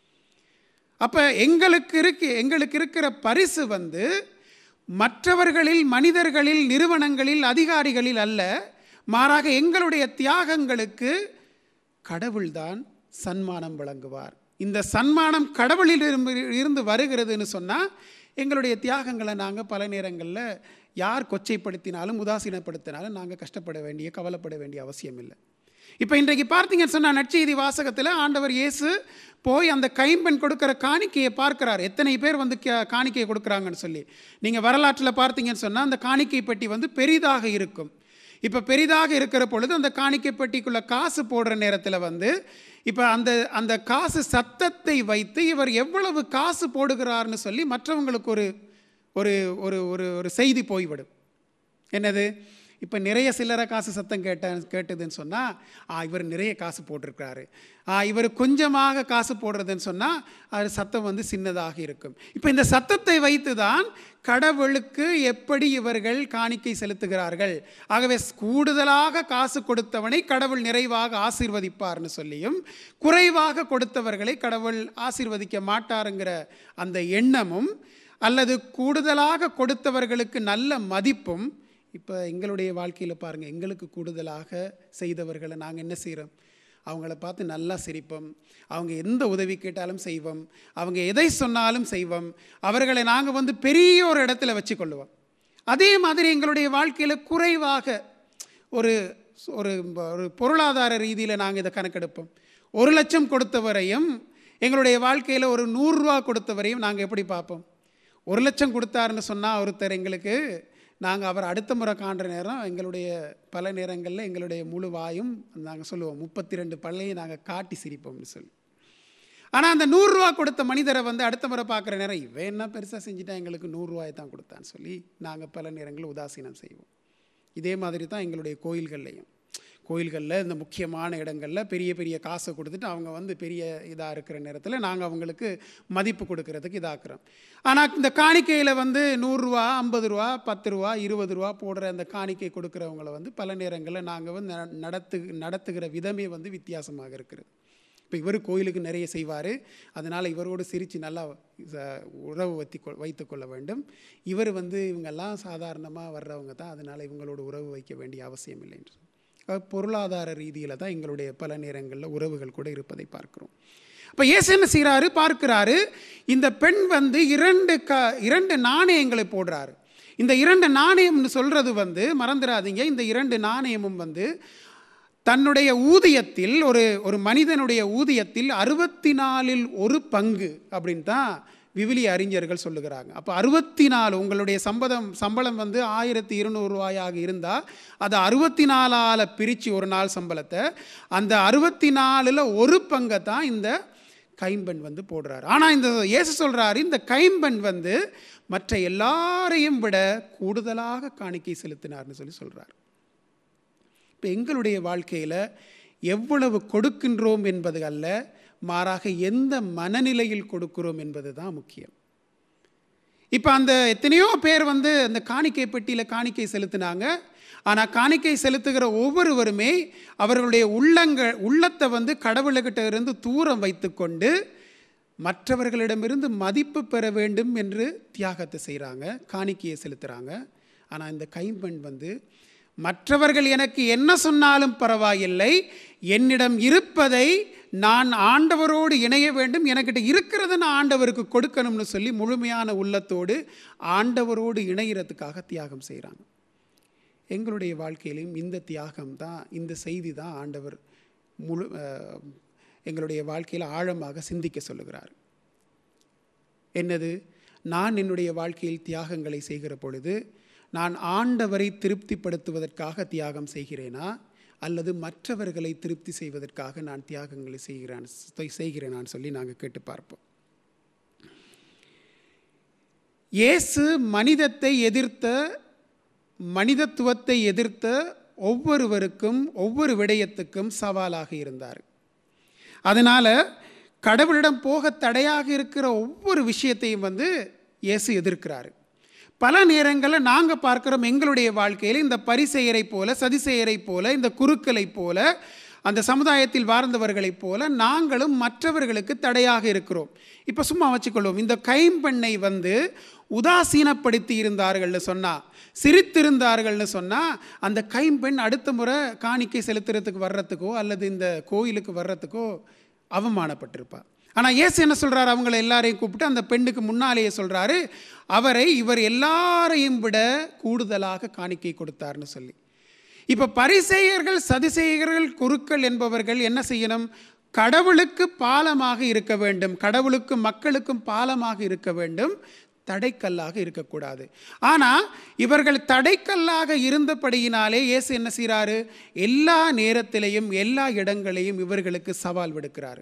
Speaker 2: அப்போ எங்களுக்கு இருக்கு எங்களுக்கு இருக்கிற பரிசு வந்து மற்றவர்களில் மனிதர்களில் நிறுவனங்களில் அதிகாரிகளில் அல்ல மாறாக எங்களுடைய தியாகங்களுக்கு கடவுள்தான் சன்மானம் வழங்குவார் இந்த சன்மானம் கடவுளில் இருந்து வருகிறதுன்னு சொன்னால் எங்களுடைய தியாகங்களை நாங்கள் பல நேரங்களில் யார் கொச்சைப்படுத்தினாலும் உதாசீனப்படுத்தினாலும் நாங்கள் கஷ்டப்பட வேண்டிய கவலைப்பட வேண்டிய அவசியம் இல்லை இப்போ இன்றைக்கு பார்த்தீங்கன்னு சொன்னால் நற்செய்தி வாசகத்தில் ஆண்டவர் இயேசு போய் அந்த கைம்பெண் கொடுக்குற காணிக்கையை பார்க்குறார் எத்தனை பேர் வந்து காணிக்கையை கொடுக்குறாங்கன்னு சொல்லி நீங்கள் வரலாற்றில் பார்த்தீங்கன்னு சொன்னால் அந்த காணிக்கை பெட்டி வந்து பெரிதாக இருக்கும் இப்போ பெரிதாக இருக்கிற பொழுது அந்த காணிக்கை பெட்டிக்குள்ளே காசு போடுற நேரத்தில் வந்து இப்போ அந்த அந்த காசு சத்தத்தை வைத்து இவர் எவ்வளவு காசு போடுகிறார்னு சொல்லி மற்றவங்களுக்கு ஒரு ஒரு ஒரு ஒரு ஒரு செய்தி போய்விடும் என்னது இப்போ நிறைய சில்லறை காசு சத்தம் கேட்ட கேட்டதுன்னு சொன்னால் ஆ இவர் நிறைய காசு போட்டிருக்கிறாரு ஆ இவர் கொஞ்சமாக காசு போடுறதுன்னு சொன்னால் அது சத்தம் வந்து சின்னதாக இருக்கும் இப்போ இந்த சத்தத்தை வைத்து தான் கடவுளுக்கு எப்படி இவர்கள் காணிக்கை செலுத்துகிறார்கள் ஆகவே கூடுதலாக காசு கொடுத்தவனை கடவுள் நிறைவாக ஆசீர்வதிப்பார்னு சொல்லியும் குறைவாக கொடுத்தவர்களை கடவுள் ஆசீர்வதிக்க மாட்டாருங்கிற அந்த எண்ணமும் அல்லது கூடுதலாக கொடுத்தவர்களுக்கு நல்ல மதிப்பும் இப்போ எங்களுடைய வாழ்க்கையில் பாருங்கள் எங்களுக்கு கூடுதலாக செய்தவர்களை நாங்கள் என்ன செய்கிறோம் அவங்கள பார்த்து நல்லா சிரிப்போம் அவங்க எந்த உதவி கேட்டாலும் செய்வோம் அவங்க எதை சொன்னாலும் செய்வோம் அவர்களை நாங்கள் வந்து பெரிய ஒரு இடத்துல வச்சுக்கொள்ளுவோம் அதே மாதிரி எங்களுடைய வாழ்க்கையில் குறைவாக ஒரு ஒரு ஒரு பொருளாதார ரீதியில் நாங்கள் இதை கணக்கெடுப்போம் ஒரு லட்சம் கொடுத்தவரையும் எங்களுடைய வாழ்க்கையில் ஒரு நூறுரூவா கொடுத்தவரையும் நாங்கள் எப்படி பார்ப்போம் ஒரு லட்சம் கொடுத்தாருன்னு சொன்னால் ஒருத்தர் எங்களுக்கு நாங்கள் அவர் அடுத்த முறை காண்ற நேரம் எங்களுடைய பல நேரங்களில் எங்களுடைய முழு வாயும் நாங்கள் சொல்லுவோம் முப்பத்தி ரெண்டு பல்லையும் நாங்கள் காட்டி சிரிப்போம்னு சொல்லி ஆனால் அந்த நூறுரூவா கொடுத்த மனிதரை வந்து அடுத்த முறை பார்க்குற நேரம் இவன் என்ன பெருசாக செஞ்சுட்டா எங்களுக்கு நூறுரூவாய் தான் கொடுத்தான்னு சொல்லி நாங்கள் பல நேரங்களில் உதாசீனம் செய்வோம் இதே மாதிரி தான் எங்களுடைய கோயில்கள்லையும் கோயில்களில் இந்த முக்கியமான இடங்களில் பெரிய பெரிய காசை கொடுத்துட்டு அவங்க வந்து பெரிய இதாக இருக்கிற நேரத்தில் நாங்கள் அவங்களுக்கு மதிப்பு கொடுக்கறதுக்கு இதாக்குறோம் ஆனால் இந்த காணிக்கையில் வந்து நூறுரூவா ஐம்பது ரூபா பத்து ரூபா இருபது ரூபா போடுற அந்த காணிக்கை கொடுக்குறவங்கள வந்து பல நேரங்களில் நாங்கள் வந்து ந- நடத்து நடத்துகிற விதமே வந்து வித்தியாசமாக இருக்கிறது இப்போ இவர் கோயிலுக்கு நிறைய செய்வார் அதனால் இவரோடு சிரித்து நல்லா ச- உறவு வைத்து கொ வைத்துக்கொள்ள வேண்டும் இவர் வந்து இவங்கெல்லாம் சாதாரணமாக வர்றவங்க தான் அதனால் இவங்களோட உறவு வைக்க வேண்டிய அவசியம் இல்லை என்று அஹ் பொருளாதார ரீதியில் தான் எங்களுடைய பல நேரங்களில் உறவுகள் கூட இருப்பதை பார்க்கிறோம் அப்போ இயேசு என்ன செய்கிறாரு பார்க்கிறாரு இந்த பெண் வந்து இரண்டு க இரண்டு நாணயங்களை போடுறாரு இந்த இரண்டு நாணயம்னு சொல்கிறது வந்து மறந்துடாதீங்க இந்த இரண்டு நாணயமும் வந்து தன்னுடைய ஊதியத்தில் ஒரு ஒரு மனிதனுடைய ஊதியத்தில் அறுபத்தி நாலில் ஒரு பங்கு அப்படின்னு தான் விவிலிய அறிஞர்கள் சொல்லுகிறாங்க அப்போ அறுபத்தி நாலு உங்களுடைய சம்பளம் சம்பளம் வந்து ஆயிரத்தி இருநூறு ரூபாயாக இருந்தால் அதை அறுபத்தி நாலால் பிரித்து ஒரு நாள் சம்பளத்தை அந்த அறுபத்தி நாலில் ஒரு பங்கை தான் இந்த கைம்பெண் வந்து போடுறாரு ஆனால் இந்த இயேசு சொல்கிறாரு இந்த கைம்பெண் வந்து மற்ற எல்லாரையும் விட கூடுதலாக காணிக்கை செலுத்தினார்னு சொல்லி சொல்கிறார் இப்போ எங்களுடைய வாழ்க்கையில் எவ்வளவு கொடுக்கின்றோம் என்பது அல்ல மாறாக எந்த மனநிலையில் கொடுக்கிறோம் என்பது தான் முக்கியம் இப்போ அந்த எத்தனையோ பேர் வந்து அந்த காணிக்கை பெட்டியில் காணிக்கை செலுத்தினாங்க ஆனால் காணிக்கை செலுத்துகிற ஒவ்வொருவருமே அவர்களுடைய உள்ளங்கள் உள்ளத்தை வந்து கடவுள்கிட்ட இருந்து தூரம் வைத்துக்கொண்டு மற்றவர்களிடமிருந்து மதிப்பு பெற வேண்டும் என்று தியாகத்தை செய்கிறாங்க காணிக்கையை செலுத்துகிறாங்க ஆனால் இந்த கைம்பெண் வந்து மற்றவர்கள் எனக்கு என்ன சொன்னாலும் பரவாயில்லை என்னிடம் இருப்பதை நான் ஆண்டவரோடு இணைய வேண்டும் எனக்கிட்ட இருக்கிறத நான் ஆண்டவருக்கு கொடுக்கணும்னு சொல்லி முழுமையான உள்ளத்தோடு ஆண்டவரோடு இணைகிறதுக்காக தியாகம் செய்கிறாங்க எங்களுடைய வாழ்க்கையிலையும் இந்த தியாகம் தான் இந்த செய்தி தான் ஆண்டவர் முழு அஹ், எங்களுடைய வாழ்க்கையில் ஆழமாக சிந்திக்க சொல்லுகிறார் என்னது நான் என்னுடைய வாழ்க்கையில் தியாகங்களை செய்கிற பொழுது நான் ஆண்டவரை திருப்திப்படுத்துவதற்காக தியாகம் செய்கிறேனா அல்லது மற்றவர்களை திருப்தி செய்வதற்காக நான் தியாகங்களை செய்கிறேன் செய்கிறேனான்னு சொல்லி நாங்கள் கேட்டு பார்ப்போம் இயேசு மனிதத்தை எதிர்த்த மனிதத்துவத்தை எதிர்த்த ஒவ்வொருவருக்கும் ஒவ்வொரு விடயத்துக்கும் சவாலாக இருந்தார் அதனால் கடவுளிடம் போக தடையாக இருக்கிற ஒவ்வொரு விஷயத்தையும் வந்து இயேசு எதிர்க்கிறாரு பல நேரங்களில் நாங்கள் பார்க்குறோம் எங்களுடைய வாழ்க்கையில் இந்த பரிசெயரை போல சதிசெயரை போல இந்த குருக்களை போல அந்த சமுதாயத்தில் வாழ்ந்தவர்களைப் போல நாங்களும் மற்றவர்களுக்கு தடையாக இருக்கிறோம் இப்போ சும்மா வச்சுக்கொள்வோம் இந்த கைம்பெண்ணை வந்து உதாசீனப்படுத்தி இருந்தார்கள்னு சொன்னால் சிரித்திருந்தார்கள்னு சொன்னால் அந்த கைம்பெண் அடுத்த முறை காணிக்கை செலுத்துறதுக்கு வர்றதுக்கோ அல்லது இந்த கோயிலுக்கு வர்றதுக்கோ அவமானப்பட்டிருப்பார் ஆனால் இயேசு என்ன சொல்கிறார் அவங்கள எல்லாரையும் கூப்பிட்டு அந்த பெண்ணுக்கு முன்னாலேயே சொல்கிறாரு அவரை இவர் எல்லாரையும் விட கூடுதலாக காணிக்கை கொடுத்தார்னு சொல்லி இப்போ பரிசெயர்கள் சதிசெயர்கள் குருக்கள் என்பவர்கள் என்ன செய்யணும் கடவுளுக்கு பாலமாக இருக்க வேண்டும் கடவுளுக்கும் மக்களுக்கும் பாலமாக இருக்க வேண்டும் தடைக்கல்லாக இருக்கக்கூடாது ஆனால் இவர்கள் தடைக்கல்லாக இருந்தபடியினாலே இயேசு என்ன செய்கிறாரு எல்லா நேரத்திலையும் எல்லா இடங்களையும் இவர்களுக்கு சவால் விடுக்கிறாரு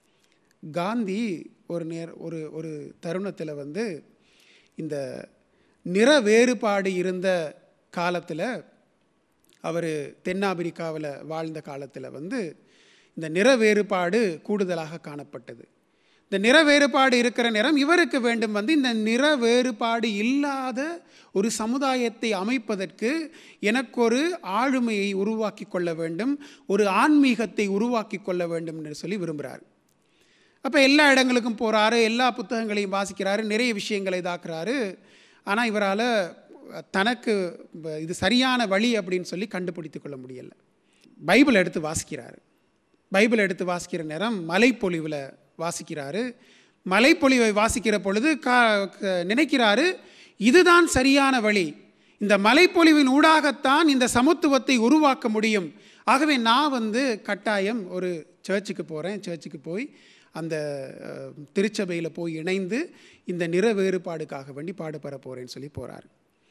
Speaker 2: காந்தி ஒரு நேர் ஒரு ஒரு தருணத்தில் வந்து இந்த நிற வேறுபாடு இருந்த காலத்தில் அவர் தென்னாப்பிரிக்காவில் வாழ்ந்த காலத்தில் வந்து இந்த நிற வேறுபாடு கூடுதலாக காணப்பட்டது இந்த நிற வேறுபாடு இருக்கிற நேரம் இவருக்கு வேண்டும் வந்து இந்த நிற வேறுபாடு இல்லாத ஒரு சமுதாயத்தை அமைப்பதற்கு எனக்கு ஒரு ஆளுமையை உருவாக்கி கொள்ள வேண்டும் ஒரு ஆன்மீகத்தை உருவாக்கி கொள்ள வேண்டும் என்று சொல்லி விரும்புகிறார் அப்போ எல்லா இடங்களுக்கும் போகிறாரு எல்லா புத்தகங்களையும் வாசிக்கிறாரு நிறைய விஷயங்களை இதாக்குறாரு ஆனால் இவரால் தனக்கு ப- இது சரியான வழி அப்படின்னு சொல்லி கண்டுபிடித்து கொள்ள முடியலை பைபிள் எடுத்து வாசிக்கிறாரு பைபிள் எடுத்து வாசிக்கிற நேரம் மலைப்பொழிவில் வாசிக்கிறாரு மலைப்பொழிவை வாசிக்கிற பொழுது கா க- நினைக்கிறாரு இதுதான் சரியான வழி இந்த மலைப்பொழிவின் ஊடாகத்தான் இந்த சமத்துவத்தை உருவாக்க முடியும் ஆகவே நான் வந்து கட்டாயம் ஒரு சர்ச்சுக்கு போகிறேன் சர்ச்சுக்கு போய் அந்த அஹ், திருச்சபையில் போய் இணைந்து இந்த நிற வேறுபாடுக்காக வேண்டி பாடுபட போகிறேன்னு சொல்லி போகிறார்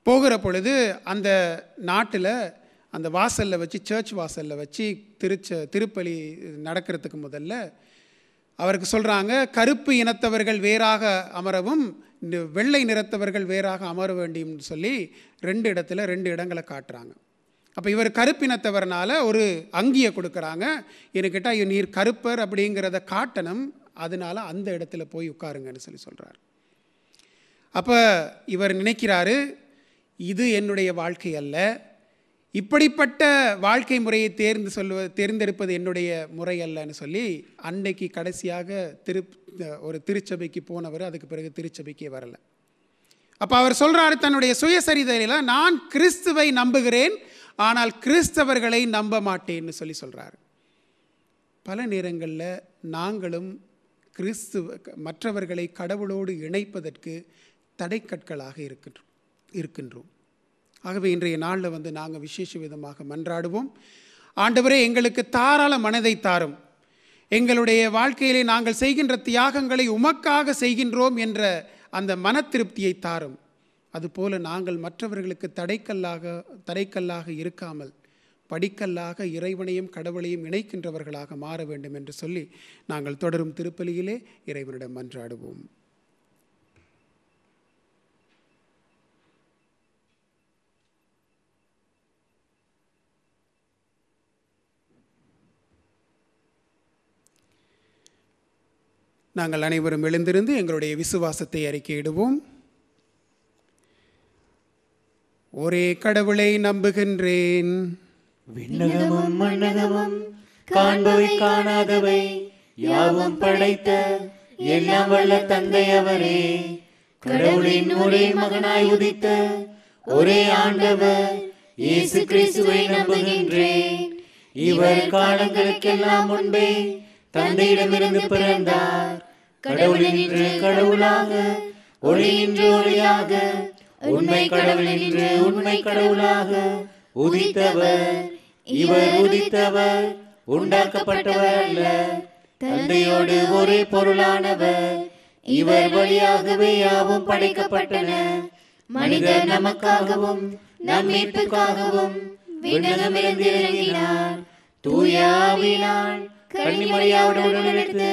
Speaker 2: போகிற பொழுது அந்த நாட்டில் அந்த வாசலில் வச்சு சர்ச் வாசலில் வச்சு திருச்ச திருப்பலி நடக்கிறதுக்கு முதல்ல அவருக்கு சொல்கிறாங்க கருப்பு இனத்தவர்கள் வேறாக அமரவும் இந்த வெள்ளை நிறத்தவர்கள் வேறாக அமர வேண்டியம்னு சொல்லி ரெண்டு இடத்துல ரெண்டு இடங்களை காட்டுறாங்க அப்போ இவர் கருப்பினத்தவர்னால ஒரு அங்கியை கொடுக்குறாங்க எனக்கிட்ட ஐயோ நீர் கருப்பர் அப்படிங்கிறத காட்டணும் அதனால அந்த இடத்துல போய் உட்காருங்கன்னு சொல்லி சொல்கிறார் அப்போ இவர் நினைக்கிறாரு இது என்னுடைய வாழ்க்கை அல்ல இப்படிப்பட்ட வாழ்க்கை முறையை தேர்ந்து சொல்லுவ தேர்ந்தெடுப்பது என்னுடைய முறை அல்லன்னு சொல்லி அன்னைக்கு கடைசியாக திரு ஒரு திருச்சபைக்கு போனவர் அதுக்கு பிறகு திருச்சபைக்கே வரல அப்போ அவர் சொல்கிறாரு தன்னுடைய சுயசரிதையில் நான் கிறிஸ்துவை நம்புகிறேன் ஆனால் கிறிஸ்தவர்களை நம்ப மாட்டேன்னு சொல்லி சொல்கிறார் பல நேரங்களில் நாங்களும் கிறிஸ்துவ மற்றவர்களை கடவுளோடு இணைப்பதற்கு தடைக்கற்களாக இருக்கின்றோம் இருக்கின்றோம் ஆகவே இன்றைய நாளில் வந்து நாங்கள் விசேஷ விதமாக மன்றாடுவோம் ஆண்டவரே எங்களுக்கு தாராள மனதை தாரும் எங்களுடைய வாழ்க்கையிலே நாங்கள் செய்கின்ற தியாகங்களை உமக்காக செய்கின்றோம் என்ற அந்த மன திருப்தியை தாரும் அதுபோல நாங்கள் மற்றவர்களுக்கு தடைக்கல்லாக தடைக்கல்லாக இருக்காமல் படிக்கல்லாக இறைவனையும் கடவுளையும் இணைக்கின்றவர்களாக மாற வேண்டும் என்று சொல்லி நாங்கள் தொடரும் திருப்பலியிலே இறைவனிடம் மன்றாடுவோம் நாங்கள் அனைவரும் எழுந்திருந்து எங்களுடைய விசுவாசத்தை அறிக்கையிடுவோம் ஒரே கடவுளை நம்புகின்றேன்
Speaker 1: விண்ணகமும் மண்ணகமும் காண்பவை காணாதவை யாவும் படைத்த எல்லாம் வல்ல தந்தை அவரே கடவுளின் ஒரே மகனாய் உதித்த ஒரே ஆண்டவர் இயேசு கிறிஸ்துவை நம்புகின்றேன் இவர் காலங்களுக்கெல்லாம் முன்பே தந்தையிடமிருந்து பிறந்தார் கடவுளினின்று கடவுளாக ஒளியின்று ஒளியாக உண்மை கடவுளினின்று உண்மை கடவுளாக உதித்தவர் இவர் உதித்தவர் உண்டாக்கப்பட்டவர் அல்ல தந்தையோடு ஒரே பொருளானவர் இவர் வழியாகவே யாவும் படைக்கப்பட்டன மனிதர் நமக்காகவும் நம் மீட்புக்காகவும் விண்ணகமிருந்து இறங்கினார் தூய ஆவியினால் கன்னிமரியாவுடன் எடுத்து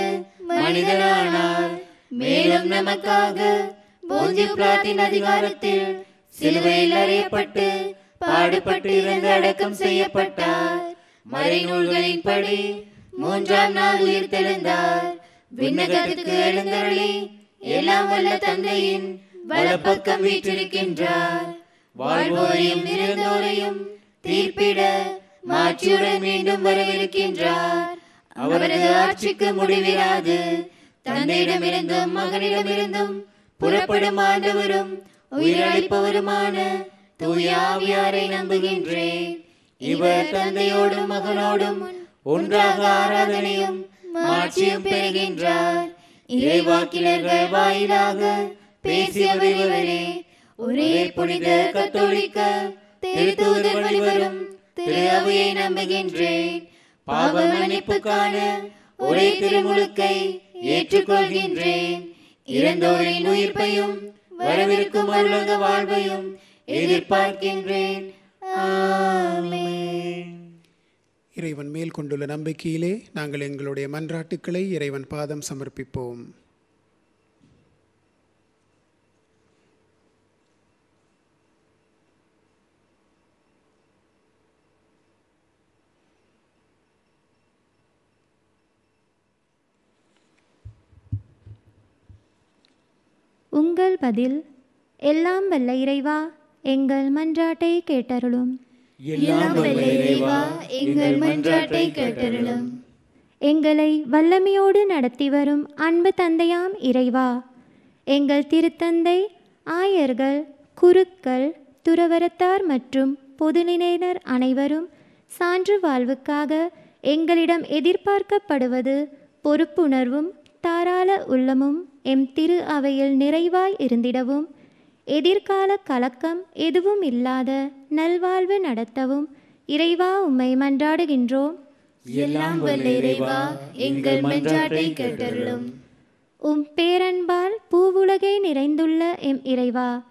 Speaker 1: மனிதனானார் மேலும் நமக்காக போஞ்சி பிராத்தின் அதிகாரத்தில் சிலுவையில் அறையப்பட்டு பாடுபட்டு இருந்து அடக்கம் செய்யப்பட்டார் மறைநூல்களின்படி மூன்றாம் நாள் உயிர் தெழுந்தார் விண்ணகத்துக்கு எழுந்தருளி எல்லாம் வல்ல தந்தையின் வலப்பக்கம் வீற்றிருக்கின்றார் வாழ்வோரையும் இறந்தோரையும் தீர்ப்பிட மாற்றியுடன் மீண்டும் வரவிருக்கின்றார் அவரது ஆட்சிக்கு முடிவிராது தந்தையிடமிருந்தும் மகனிடமிருந்தும் புறப்படும் ஆண்டவரும் உயிரளிப்பவருமான தூய ஆவியாரை நம்புகின்றேன் இவர் தந்தையோடும் மகனோடும் ஒன்றாக ஆராதனையும் மாட்சியும் பெறுகின்றார் இறைவாக்கினர்கள் வாயிலாக பேசியவர் இவரே ஒரே புனித கத்தோலிக்க திருத்தூதர் வழிவரும் திரு அவையை நம்புகின்றேன் பாவ மன்னிப்புக்கான ஒரே திருமுழுக்கை ஏற்றுக்கொள்கின்றேன் இறந்தோரின் உயிர்ப்பையும் வரவிருக்கும் அருளக வாழ்வையும் எதிர்பார்க்கின்றேன் ஆமென்
Speaker 2: இறைவன் மேல் கொண்டுள்ள நம்பிக்கையிலே நாங்கள் எங்களுடைய மன்றாட்டுக்களை இறைவன் பாதம் சமர்ப்பிப்போம்
Speaker 3: உங்கள் பதில் எல்லாம் வல்ல இறைவா எங்கள் மன்றாட்டை கேட்டருளும்
Speaker 1: எல்லாம் வல்ல இறைவா எங்கள் மன்றாட்டை கேட்டருளும்
Speaker 3: எங்களை வல்லமையோடு நடத்தி வரும் அன்பு தந்தையாம் இறைவா எங்கள் திருத்தந்தை ஆயர்கள் குருக்கள் துறவரத்தார் மற்றும் பொதுநிலையினர் அனைவரும் சான்று வாழ்வுக்காக எங்களிடம் எதிர்பார்க்கப்படுவது பொறுப்புணர்வும் தாராள உள்ளமும் எம் திரு அவையில் நிறைவாய் இருந்திடவும் எதிர்கால கலக்கம் எதுவும் இல்லாத நல்வாழ்வு நடத்தவும் இறைவா உம்மை மன்றாடுகின்றோம்
Speaker 1: எல்லாம் வல்ல இறைவா எங்கள் மன்றாட்டை கேட்டருளும்
Speaker 3: உம் பேரன்பால் பூவுலகை நிறைந்துள்ள எம் இறைவா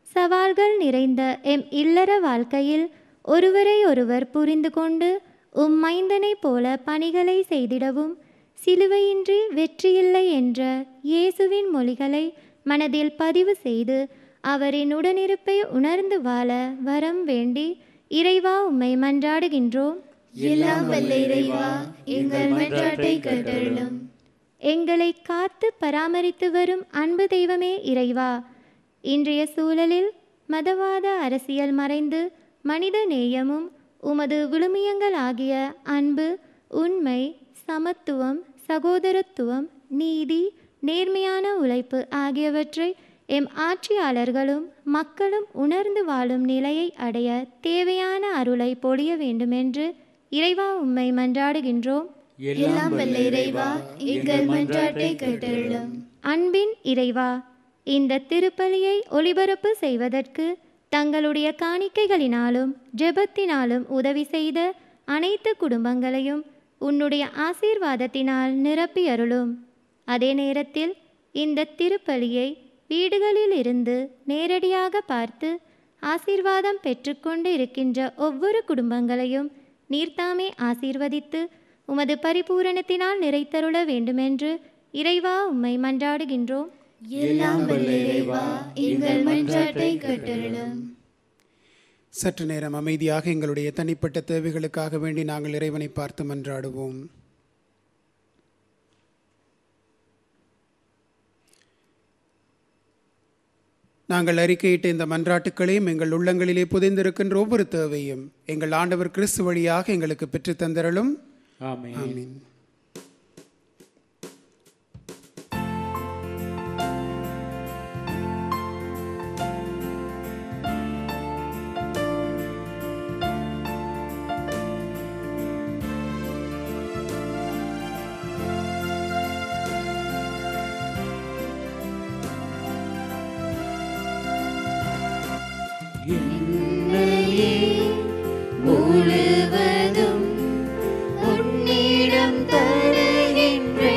Speaker 3: சவால்கள் நிறைந்த எம் இல்லற வாழ்க்கையில் ஒருவரை ஒருவர் புரிந்து கொண்டு உம் மைந்தனைப் போல பணிகளை செய்திடவும் சிலுவையின்றி வெற்றியில்லை என்ற இயேசுவின் மொழிகளை மனதில் பதிவு செய்து அவரின் உடனிருப்பை உணர்ந்து வாழ வரம் வேண்டி இறைவா உம்மை மன்றாடுகின்றோம்
Speaker 1: எல்லாம் வல்ல இறைவா எங்கள் மன்றாட்டை கேட்டருளும்
Speaker 3: எங்களை காத்து பராமரித்து வரும் அன்பு தெய்வமே இறைவா இன்றைய சூழலில் மதவாத அரசியல் மறைந்து மனித நேயமும் உமது விழுமியங்கள் ஆகிய அன்பு உண்மை சமத்துவம் சகோதரத்துவம் நீதி நேர்மையான உழைப்பு ஆகியவற்றை எம் ஆட்சியாளர்களும் மக்களும் உணர்ந்து வாழும் நிலையை அடைய தேவையான அருளை பொழிய வேண்டுமென்று இறைவா உம்மை மன்றாடுகின்றோம்
Speaker 1: எல்லாம் வல்ல இறைவா எங்கள் மன்றாட்டை கேட்டருளும்
Speaker 3: அன்பின் இறைவா இந்த திருப்பலியை ஒளிபரப்பு செய்வதற்கு தங்களுடைய காணிக்கைகளினாலும் ஜெபத்தினாலும் உதவி செய்த அனைத்து குடும்பங்களையும் உன்னுடைய ஆசீர்வாதத்தினால் நிரப்பி அருளும் அதே நேரத்தில் இந்த திருப்பலியை வீடுகளில் இருந்து நேரடியாக பார்த்து ஆசீர்வாதம் பெற்றுக்கொண்டு இருக்கின்ற ஒவ்வொரு குடும்பங்களையும் நீர்த்தாமே ஆசீர்வதித்து உமது பரிபூரணத்தினால் நிறைத்தருள வேண்டுமென்று இறைவா உம்மை மன்றாடுகின்றோம்
Speaker 1: எல்லாம் வல்ல இறைவா எங்கள் மன்றாட்டை கேட்டருளும்
Speaker 2: சற்று நேரம் அமைதியாக எங்களுடைய தனிப்பட்ட தேவைகளுக்காக வேண்டி நாங்கள் இறைவனை பார்த்து மன்றாடுவோம் நாங்கள் அறிக்கையிட்ட இந்த மன்றாட்டுக்களையும் எங்கள் உள்ளங்களிலே புதைந்திருக்கின்ற ஒவ்வொரு தேவையும் எங்கள் ஆண்டவர் கிறிஸ்து வழியாக எங்களுக்கு பெற்றுத் தந்தரலும்
Speaker 6: ஆமென்
Speaker 2: ஆமீன்
Speaker 1: முழுவதும் உன்னிடம் தருகின்றே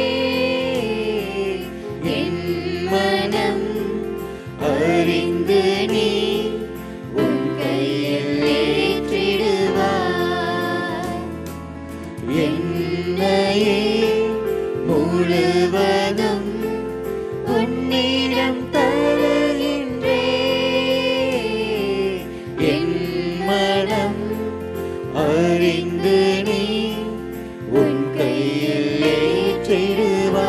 Speaker 1: என் மனம் அறிந்து நீ உன் கையில் ஏற்றிடுவாய் என்னையே முழுவதும் உன்னிடம் தருகின்றே என் மனம் அறிந்து நீ உன் கையில் ஏற்றிடுவாய்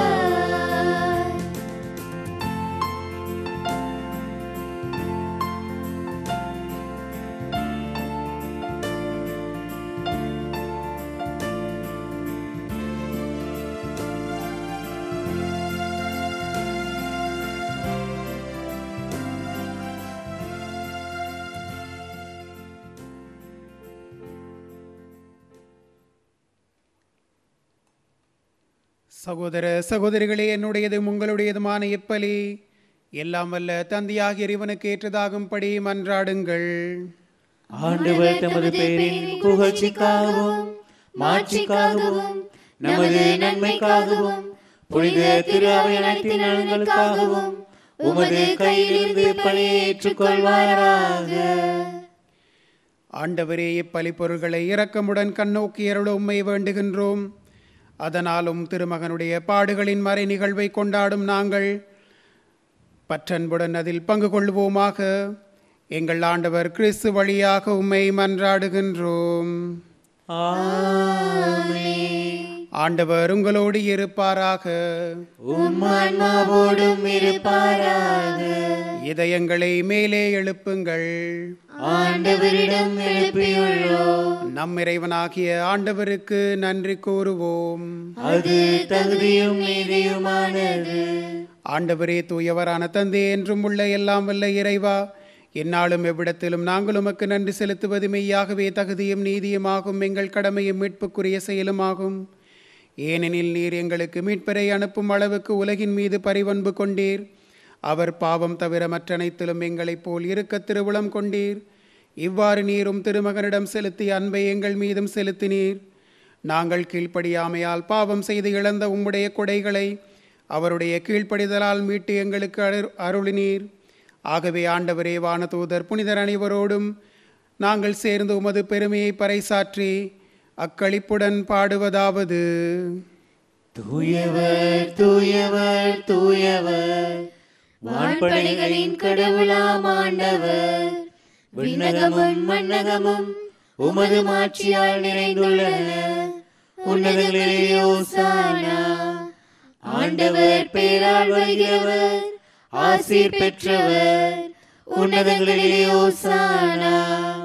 Speaker 2: சகோதர சகோதரிகளே என்னுடையதும் உங்களுடையதுமான எப்பலி எல்லாம் வல்ல தந்தையாகிய இறைவனுக்கு ஏற்றதாகும்படி மன்றாடுங்கள்
Speaker 6: ஆண்டவர் தமது பெயரின் புகழ்ச்சிக்காகவும் மாட்சிக்காகவும் நமது நன்மைக்காகவும் புனித திரு அவை அனைத்தின் நலன்களுக்காகவும் உமது கையிலிருந்து பணியை ஏற்றுக்கொள்வாராக
Speaker 2: ஆண்டவரே இப்பலி பொருள்களை இரக்கமுடன் கண்ணோக்கி அருள உம்மை வேண்டுகின்றோம் அதனாலும் திருமகனுடைய பாடுகளின் மறை நிகழ்வை கொண்டாடும் நாங்கள் பற்றன்புடன் அதில் பங்கு கொள்வோமாக எங்கள் ஆண்டவர் கிறிஸ்து வழியாக உம்மை மன்றாடுகின்றோம் ஆண்டவர் உங்களோடு இருப்பாராக
Speaker 6: உம் ஆன்மாவோடும் இருப்பாராக
Speaker 2: இதயங்களை மேலே எழுப்புங்கள்
Speaker 6: ஆண்டவரிடம் எழுப்பியுள்ளோம்
Speaker 2: நம் இறைவனாகிய ஆண்டவருக்கு நன்றி கூறுவோம்
Speaker 6: அது தகுதியும் நீதியுமானது
Speaker 2: ஆண்டவரே தூயவரான தந்தை என்றும் உள்ள எல்லாம் வல்ல இறைவா எந்நாளும் எவ்விடத்திலும் நாங்கள் உமக்கு நன்றி செலுத்துவது மெய்யாகவே தகுதியும் நீதியுமாகும் எங்கள் கடமையும் மீட்புக்குரிய செயலுமாகும் ஏனெனில் நீர் எங்களுக்கு மீட்பரை அனுப்பும் அளவுக்கு உலகின் மீது பரிவன்பு கொண்டீர் அவர் பாவம் தவிர மற்றனைத்திலும் எங்களைப் போல் இருக்க திருவுளம் கொண்டீர் இவ்வாறு நீரும் திருமகனிடம் செலுத்திய அன்பை எங்கள் மீதும் செலுத்தினீர் நாங்கள் கீழ்ப்படியாமையால் பாவம் செய்து இழந்த உம்முடைய கொடைகளை அவருடைய கீழ்ப்படிதலால் மீட்டு எங்களுக்கு அரு அருளினீர் ஆகவே ஆண்டவரே வானதூதர் புனிதர் அனைவரோடும் நாங்கள் சேர்ந்து உமது பெருமையை பறைசாற்றி அக்களிப்புடன் பாடுவதாவது
Speaker 6: தூயவர் தூயவர் தூயவர் வான்படைகளின் கடவுளாம் ஆண்டவர் விண்ணகமும் மண்ணகமும் உமது மாட்சியால் நிறைந்துள்ளன உன்னதங்களிலே ஓசானா ஆண்டவர் பேரால் வருகிறவர் ஆசீர் பெற்றவர் உன்னதங்களிலே ஓசானா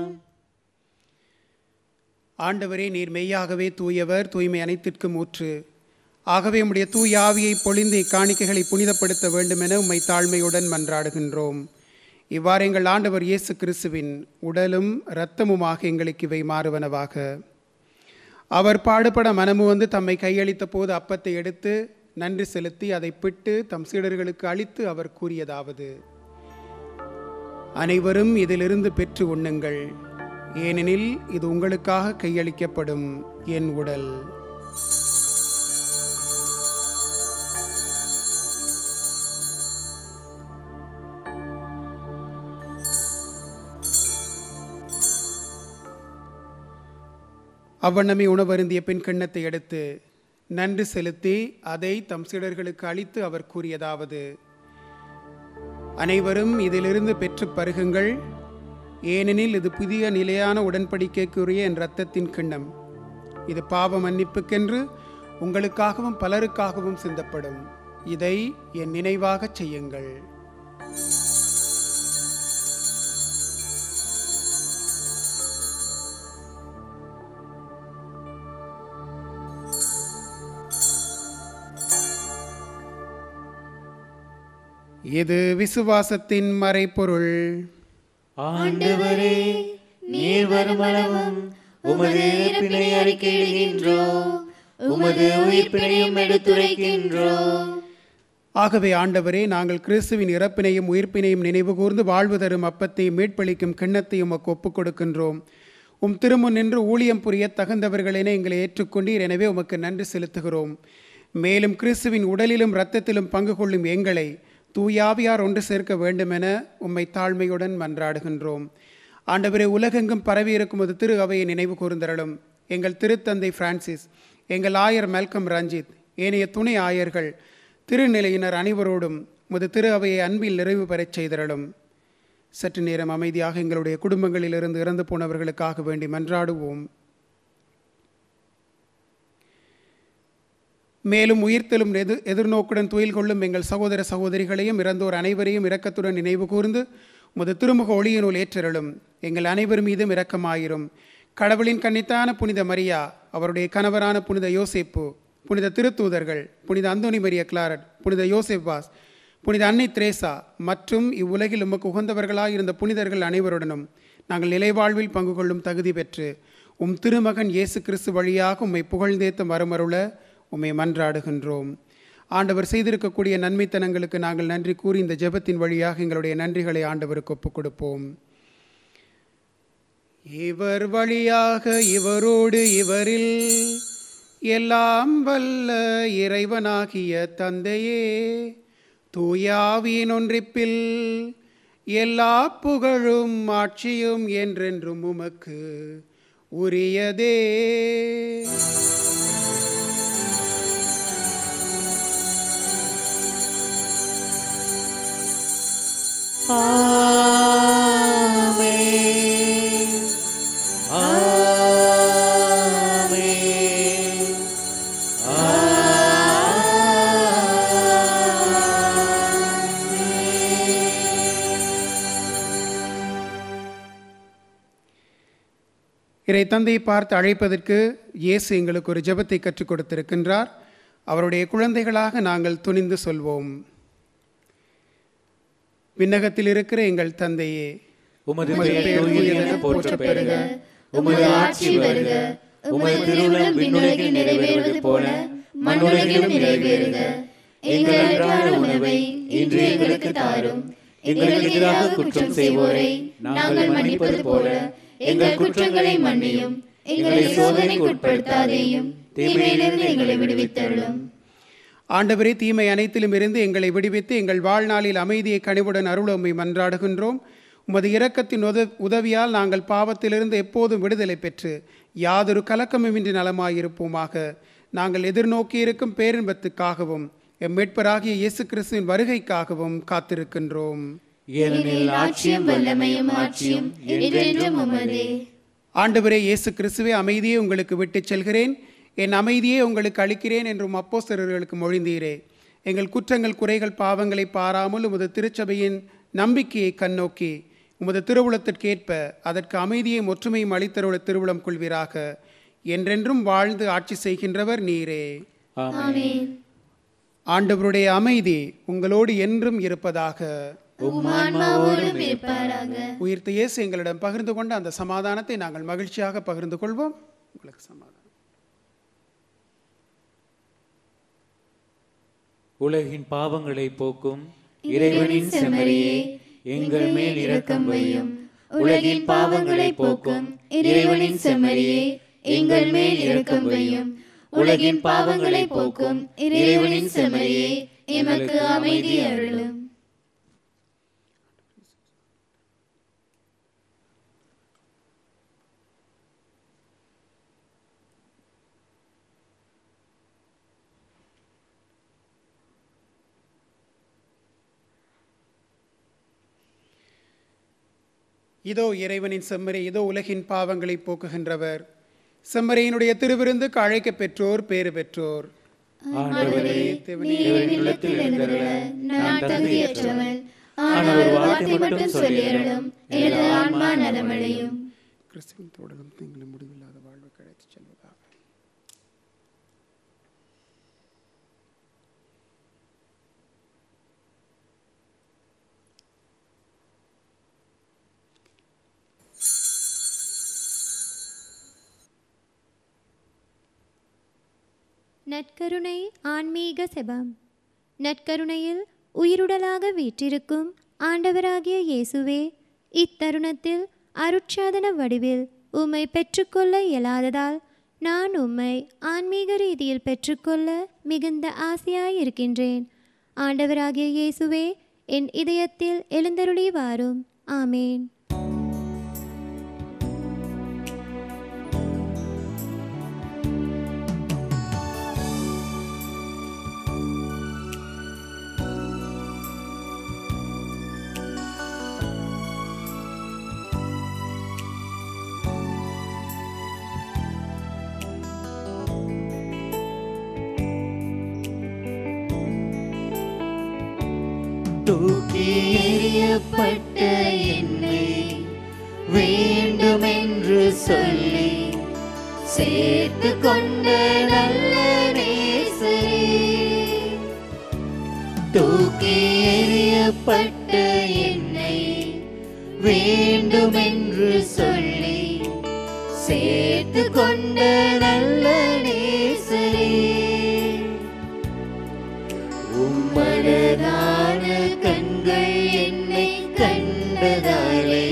Speaker 2: ஆண்டவரே நீர் மெய்யாகவே தூயவர் தூய்மை அனைத்திற்கும் ஊற்று ஆகவே உம்முடைய தூய ஆவியை பொழிந்து இக்காணிக்கைகளை புனிதப்படுத்த வேண்டுமென உம்மை தாழ்மையுடன் மன்றாடுகின்றோம் இவ்வாறு எங்கள் ஆண்டவர் இயேசு கிறிஸ்துவின் உடலும் இரத்தமுமாக எங்களுக்கு இவை மாறுவனவாக அவர் பாடுபட மனமு வந்து தம்மை கையளித்த போது அப்பத்தை எடுத்து நன்றி செலுத்தி அதை பிட்டு தம் சீடர்களுக்கு அளித்து அவர் கூறியதாவது அனைவரும் இதிலிருந்து பெற்று உண்ணுங்கள் ஏனெனில் இது உங்களுக்காக கையளிக்கப்படும் என் உடல் அவ்வண்ணமே உணவருந்திய பின் கிண்ணத்தை எடுத்து நன்றி செலுத்தி அதை தம் சீடர்களுக்கு அளித்து அவர் கூறியதாவது அனைவரும் இதிலிருந்து பெற்று பருகுங்கள் ஏனெனில் இது புதிய நிலையான உடன்படிக்கைக்குரிய என் இரத்தத்தின் கிண்ணம் இது பாவ மன்னிப்புக்கென்று உங்களுக்காகவும் பலருக்காகவும் சிந்தப்படும் இதை என் நினைவாகச் செய்யுங்கள் இது விசுவாசத்தின் மறைப்பொருள்
Speaker 6: ஆண்டவரே நீர் வருமளவும் உமது இறப்பினை அறிக்கையிடுகின்றோம் உமது உயிர்ப்பினையும் எடுத்துரைக்கின்றோம்
Speaker 2: ஆகவே ஆண்டவரே நாங்கள் கிறிஸ்துவின் இறப்பினையும் உயிர்ப்பினையும் நினைவு கூர்ந்து வாழ்வு தரும் அப்பத்தையும் மீட்பளிக்கும் கிண்ணத்தையும் உமக்கு ஒப்புக் கொடுக்கின்றோம் உம் திருமுன் நின்று ஊழியம் புரிய தகுந்தவர்களென எங்களை ஏற்றுக்கொண்டீர் எனவே உமக்கு நன்றி செலுத்துகிறோம் மேலும் கிறிஸ்துவின் உடலிலும் இரத்தத்திலும் பங்கு கொள்ளும் எங்களை தூயாவியார் ஒன்று சேர்க்க வேண்டுமென உம்மை தாழ்மையுடன் மன்றாடுகின்றோம் ஆண்டவரே உலகெங்கும் பரவியிருக்கும் ஒரு திரு அவையை நினைவு கூர்ந்தரலும் எங்கள் திருத்தந்தை பிரான்சிஸ் எங்கள் ஆயர் மெல்கம் ரஞ்சித் ஏனைய துணை ஆயர்கள் திருநிலையினர் அனைவரோடும் முது திரு அவையை அன்பில் நிறைவு பெறச் செய்தரலும் சற்று நேரம் அமைதியாக எங்களுடைய குடும்பங்களிலிருந்து இறந்து போனவர்களுக்காக வேண்டி மன்றாடுவோம் மேலும் உயிர்த்தெலும் எதிர் எதிர்நோக்குடன் துயில் கொள்ளும் எங்கள் சகோதர சகோதரிகளையும் இறந்தோர் அனைவரையும் இரக்கத்துடன் நினைவு கூர்ந்து முது திருமுக ஒளியினுள் ஏற்றருளும் எங்கள் அனைவர் மீதும் இரக்கமாயிரும் கடவுளின் கன்னித்தான புனித மரியா அவருடைய கணவரான புனித யோசேப்பு புனித திருத்தூதர்கள் புனித அந்தோனி மரிய கிளாரட் புனித யோசேப் வாஸ் புனித அன்னை திரேசா மற்றும் இவ்வுலகில் உமக்கு உகந்தவர்களாய் இருந்த புனிதர்கள் அனைவருடனும் நாங்கள் நிலைவாழ்வில் பங்கு கொள்ளும் தகுதி பெற்று உம் திருமகன் இயேசு கிறிஸ்து வழியாக உம்மை புகழ்ந்தேத்த மறுமருள உம்மை மன்றாடுகின்றோம் ஆண்டவர் செய்திருக்கக்கூடிய நன்மைத்தனங்களுக்கு நாங்கள் நன்றி கூறி இந்த ஜெபத்தின் வழியாக எங்களுடைய நன்றிகளை ஆண்டவருக்கு ஒப்புக் கொடுப்போம் இவர் வழியாக இவரோடு இவரில் எல்லாம் வல்ல இறைவனாகிய தந்தையே தூயாவியின் ஒன்றிப்பில் எல்லா புகழும் ஆட்சியும் என்றென்றும் உமக்கு உரியதே
Speaker 6: ஆமென் ஆமென்
Speaker 2: இறை தந்தையை பார்த்து அழைப்பதற்கு இயேசு எங்களுக்கு ஒரு ஜெபத்தை கற்றுக் கொடுத்திருக்கின்றார் அவருடைய குழந்தைகளாக நாங்கள் துணிந்து சொல்வோம் விண்ணகத்தில் இருக்கிற எங்கள் தந்தையே
Speaker 6: உமது பெயர் தூயதென போற்ற பெறுக உமது ஆட்சி வருக உமது திருவுளம் விண்ணுலகில் நிறைவேறுவது போல மண்ணுலகிலும் நிறைவேறுக எங்கள் அன்றாட உணவை இன்று எங்களுக்கு தாரும் எங்களுக்கு எதிராக குற்றம் செய்வோரை நாங்கள் மன்னிப்பது போல எங்கள் குற்றங்களை மன்னியும் எங்களை சோதனைக்கு உட்படுத்தாதேயும் தீமையிலிருந்து எங்களை விடுவித்தருளும்
Speaker 2: ஆண்டவரே தீமை அனைத்திலும் இருந்து எங்களை விடுவித்து எங்கள் வாழ்நாளில் அமைதியை கனிவுடன் அருளமை மன்றாடுகின்றோம் உமது இரக்கத்தின் உத உதவியால் நாங்கள் பாவத்திலிருந்து எப்போதும் விடுதலை பெற்று யாதொரு கலக்கமுமின்றி நலமாயிருப்போமாக நாங்கள் எதிர்நோக்கி இருக்கும் பேரின்பத்துக்காகவும் எம் மீட்பராகிய இயேசு கிறிஸ்துவின் வருகைக்காகவும் காத்திருக்கின்றோம்
Speaker 6: ஏனெனில் ஆட்சியும் வல்லமையும் ஆட்சியும் என்றென்றும் உமதே
Speaker 2: ஆண்டவரே இயேசு கிறிஸ்துவே அமைதியை உங்களுக்கு விட்டுச் செல்கிறேன் என் அமைதியை உங்களுக்கு அளிக்கிறேன் என்றும் அப்போஸ்தலர்களுக்கு மொழிந்தீரே எங்கள் குற்றங்கள் குறைகள் பாவங்களை பாராமல் உமது திருச்சபையின் நம்பிக்கையை கண்ணோக்கி உமது திருவுளத்திற்கேற்ப அதற்கு அமைதியை ஒற்றுமையும் அளித்தருள திருவுளம் கொள்வீராக என்றென்றும் வாழ்ந்து ஆட்சி செய்கின்றவர் நீரே
Speaker 6: ஆமென்
Speaker 2: ஆண்டவருடைய அமைதி உங்களோடு என்றும் இருப்பதாக
Speaker 6: உம்மான்மாவோடும் இருப்பாராக
Speaker 2: உயிர்த்த இயேசு எங்களிடம் பகிர்ந்து கொண்ட அந்த சமாதானத்தை நாங்கள் மகிழ்ச்சியாக பகிர்ந்து கொள்வோம் உங்களுக்கு சமாதானம்
Speaker 7: உலகின் பாவங்களை போக்கும் இறைவனின் செம்மறியே எங்கள் மேல் இரக்கம் வையும்
Speaker 6: உலகின் பாவங்களை போக்கும் இறைவனின் செம்மறியே எங்கள் மேல் இரக்கம் வையும் உலகின் பாவங்களை போக்கும் இறைவனின் செம்மறியே எமக்கு அமைதி அருளும்
Speaker 2: இதோ இறைவனின் செம்மறை இதோ உலகின் பாவங்களை போக்குகின்றவர் செம்மறையினுடைய திருவிருந்துக்கு அழைக்க பெற்றோர் பேறு பெற்றோர்
Speaker 6: ஆண்டவரே நீரின் இல்லத்தில் எழுந்தருள நான் தகுதியற்றவள் ஆனால் ஒரு வார்த்தை மட்டும் சொல்லியருளும் எனது ஆன்மா நலமடையும்
Speaker 2: கிறிஸ்துவின் தோடலும் தங்களை முடிவில்லாத வாழ்வுக்கு அழைத்துச் செல்வதாக
Speaker 3: நற்கருணை ஆன்மீக செபம் நற்கருணையில் உயிருடலாக வீற்றிருக்கும் ஆண்டவராகிய இயேசுவே இத்தருணத்தில் அருட்சாதன வடிவில் உம்மை பெற்றுக்கொள்ள இயலாததால் நான் உம்மை ஆன்மீக ரீதியில் பெற்றுக்கொள்ள மிகுந்த ஆசையாயிருக்கின்றேன் ஆண்டவராகிய இயேசுவே என் இதயத்தில் எழுந்தருளி வாரும் ஆமேன்
Speaker 6: தூக்கி எறியப்பட்ட என்னை வேண்டுமென்று சொல்லி சேர்த்து கொண்ட நல்ல நேசரே தூக்கி எறியப்பட்ட என்னை வேண்டுமென்று சொல்லி சேர்த்து கொண்ட நல்ல நேசரே உம்மனதான கண்கள் என்னை கண்டதாலே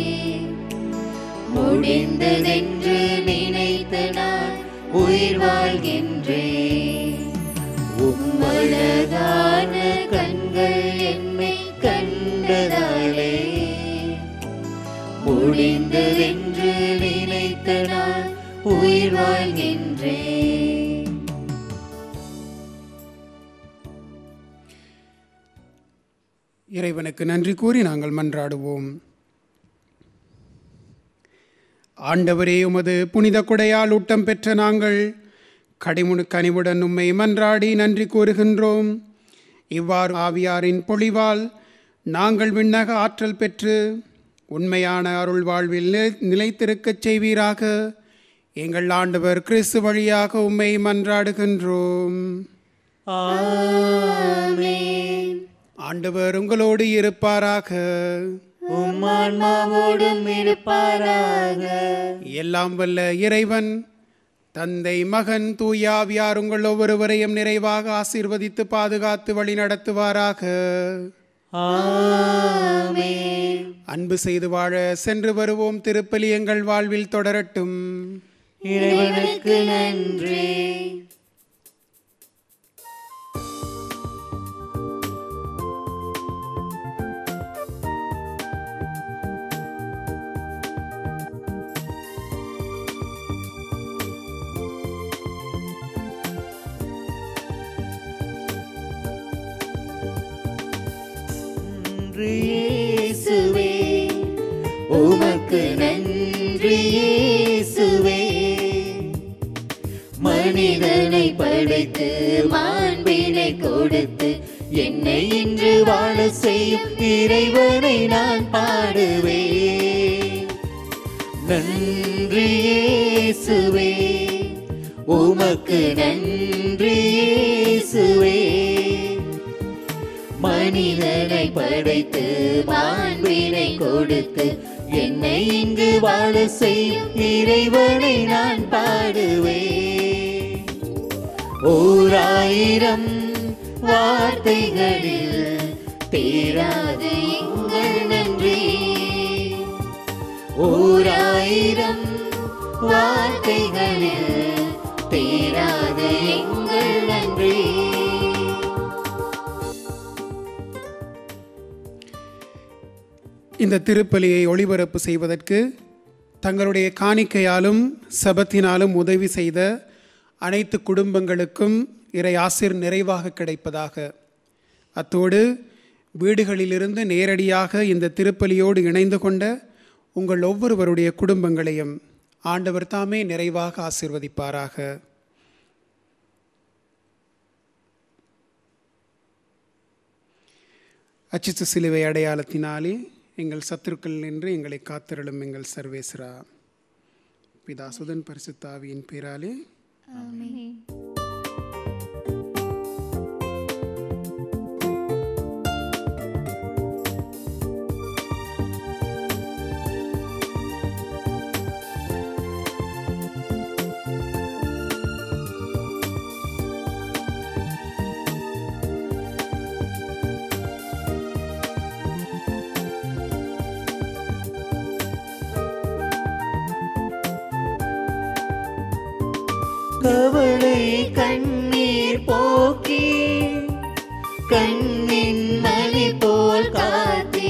Speaker 6: முடிந்ததென்று நினைத்து நான் உயிர் வாழ்கின்றேன் உம்மனதான கண்கள் என்னை கண்டதாலே முடிந்ததென்று நினைத்து நான் உயிர் வாழ்கின்றேன்
Speaker 2: இறைவனுக்கு நன்றி கூறி நாங்கள் மன்றாடுவோம் ஆண்டவரே உமது புனித கொடையால் ஊட்டம் பெற்ற நாங்கள் கடிமுனு கனிவுடன் உம்மை மன்றாடி நன்றி கூறுகின்றோம் இவ்வாறு ஆவியாரின் பொழிவால் நாங்கள் விண்ணக ஆற்றல் பெற்று உண்மையான அருள் வாழ்வில் நிலை- நிலைத்திருக்கச் செய்வீராக எங்கள் ஆண்டவர் கிறிஸ்து வழியாக உம்மை மன்றாடுகின்றோம்
Speaker 6: ஆமென்
Speaker 2: ஆண்டவர் உங்களோடு இருப்பாராக
Speaker 6: உம்மான்மாவோடும் இருப்பாராக
Speaker 2: எல்லாம் வல்ல இறைவன் தந்தை மகன் தூயாவியார் உங்கள் ஒவ்வொருவரையும் நிறைவாக ஆசீர்வதித்து பாதுகாத்து வழி நடத்துவாராக
Speaker 6: ஆமென்
Speaker 2: அன்பு செய்து வாழ சென்று வருவோம் திருப்பலி எங்கள் வாழ்வில் தொடரட்டும்
Speaker 6: இறைவனுக்கு நன்றி நன்றி இயேசுவே உமக்கு நன்றி இயேசுவே மனிதனை படைத்து மாண்பினை கொடுத்து என்னை இன்று வாழ செய்யும் இறைவனை நான் பாடுவேன் நன்றி இயேசுவே உமக்கு நன்றி இயேசுவே மனிதனை படைத்து மாண்பினை கொடுத்து என்னை இங்கு வாழ செய்யும் இறைவனை நான் பாடுவேன் ஓராயிரம் வார்த்தைகளில் தீராது எங்கள் நன்றி ஓராயிரம் வார்த்தைகளில் தீராது எங்கள் நன்றி
Speaker 2: இந்த திருப்பலியை ஒளிபரப்பு செய்வதற்கு தங்களுடைய காணிக்கையாலும் சபத்தினாலும் உதவி செய்த அனைத்து குடும்பங்களுக்கும் இறை ஆசிர் நிறைவாக கிடைப்பதாக அத்தோடு வீடுகளிலிருந்து நேரடியாக இந்த திருப்பலியோடு இணைந்து கொண்ட உங்கள் ஒவ்வொருவருடைய குடும்பங்களையும் ஆண்டவர் தாமே நிறைவாக ஆசிர்வதிப்பாராக அச்சித்து சிலுவை அடையாளத்தினாலே எங்கள் சத்துருக்கள் நின்று எங்களை காத்திரளும் எங்கள் சர்வேஸ்வரா பிதாசுதன் பரிசுத்தாவியின் பேராலே
Speaker 6: கவலை கண்ணீர் போக்கி கண்ணின் மணி போல் காத்தே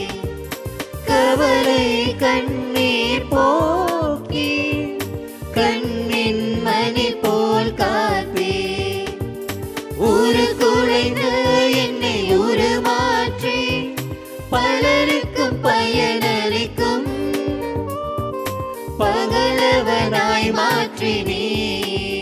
Speaker 6: கவலை கண்ணீர் போக்கி கண்ணின் மணி போல் காத்தே ஒரு குறைந்த என்னை உருமாற்றி பலருக்கும் பயனளிக்கும் பகலவனாய் மாற்றினீ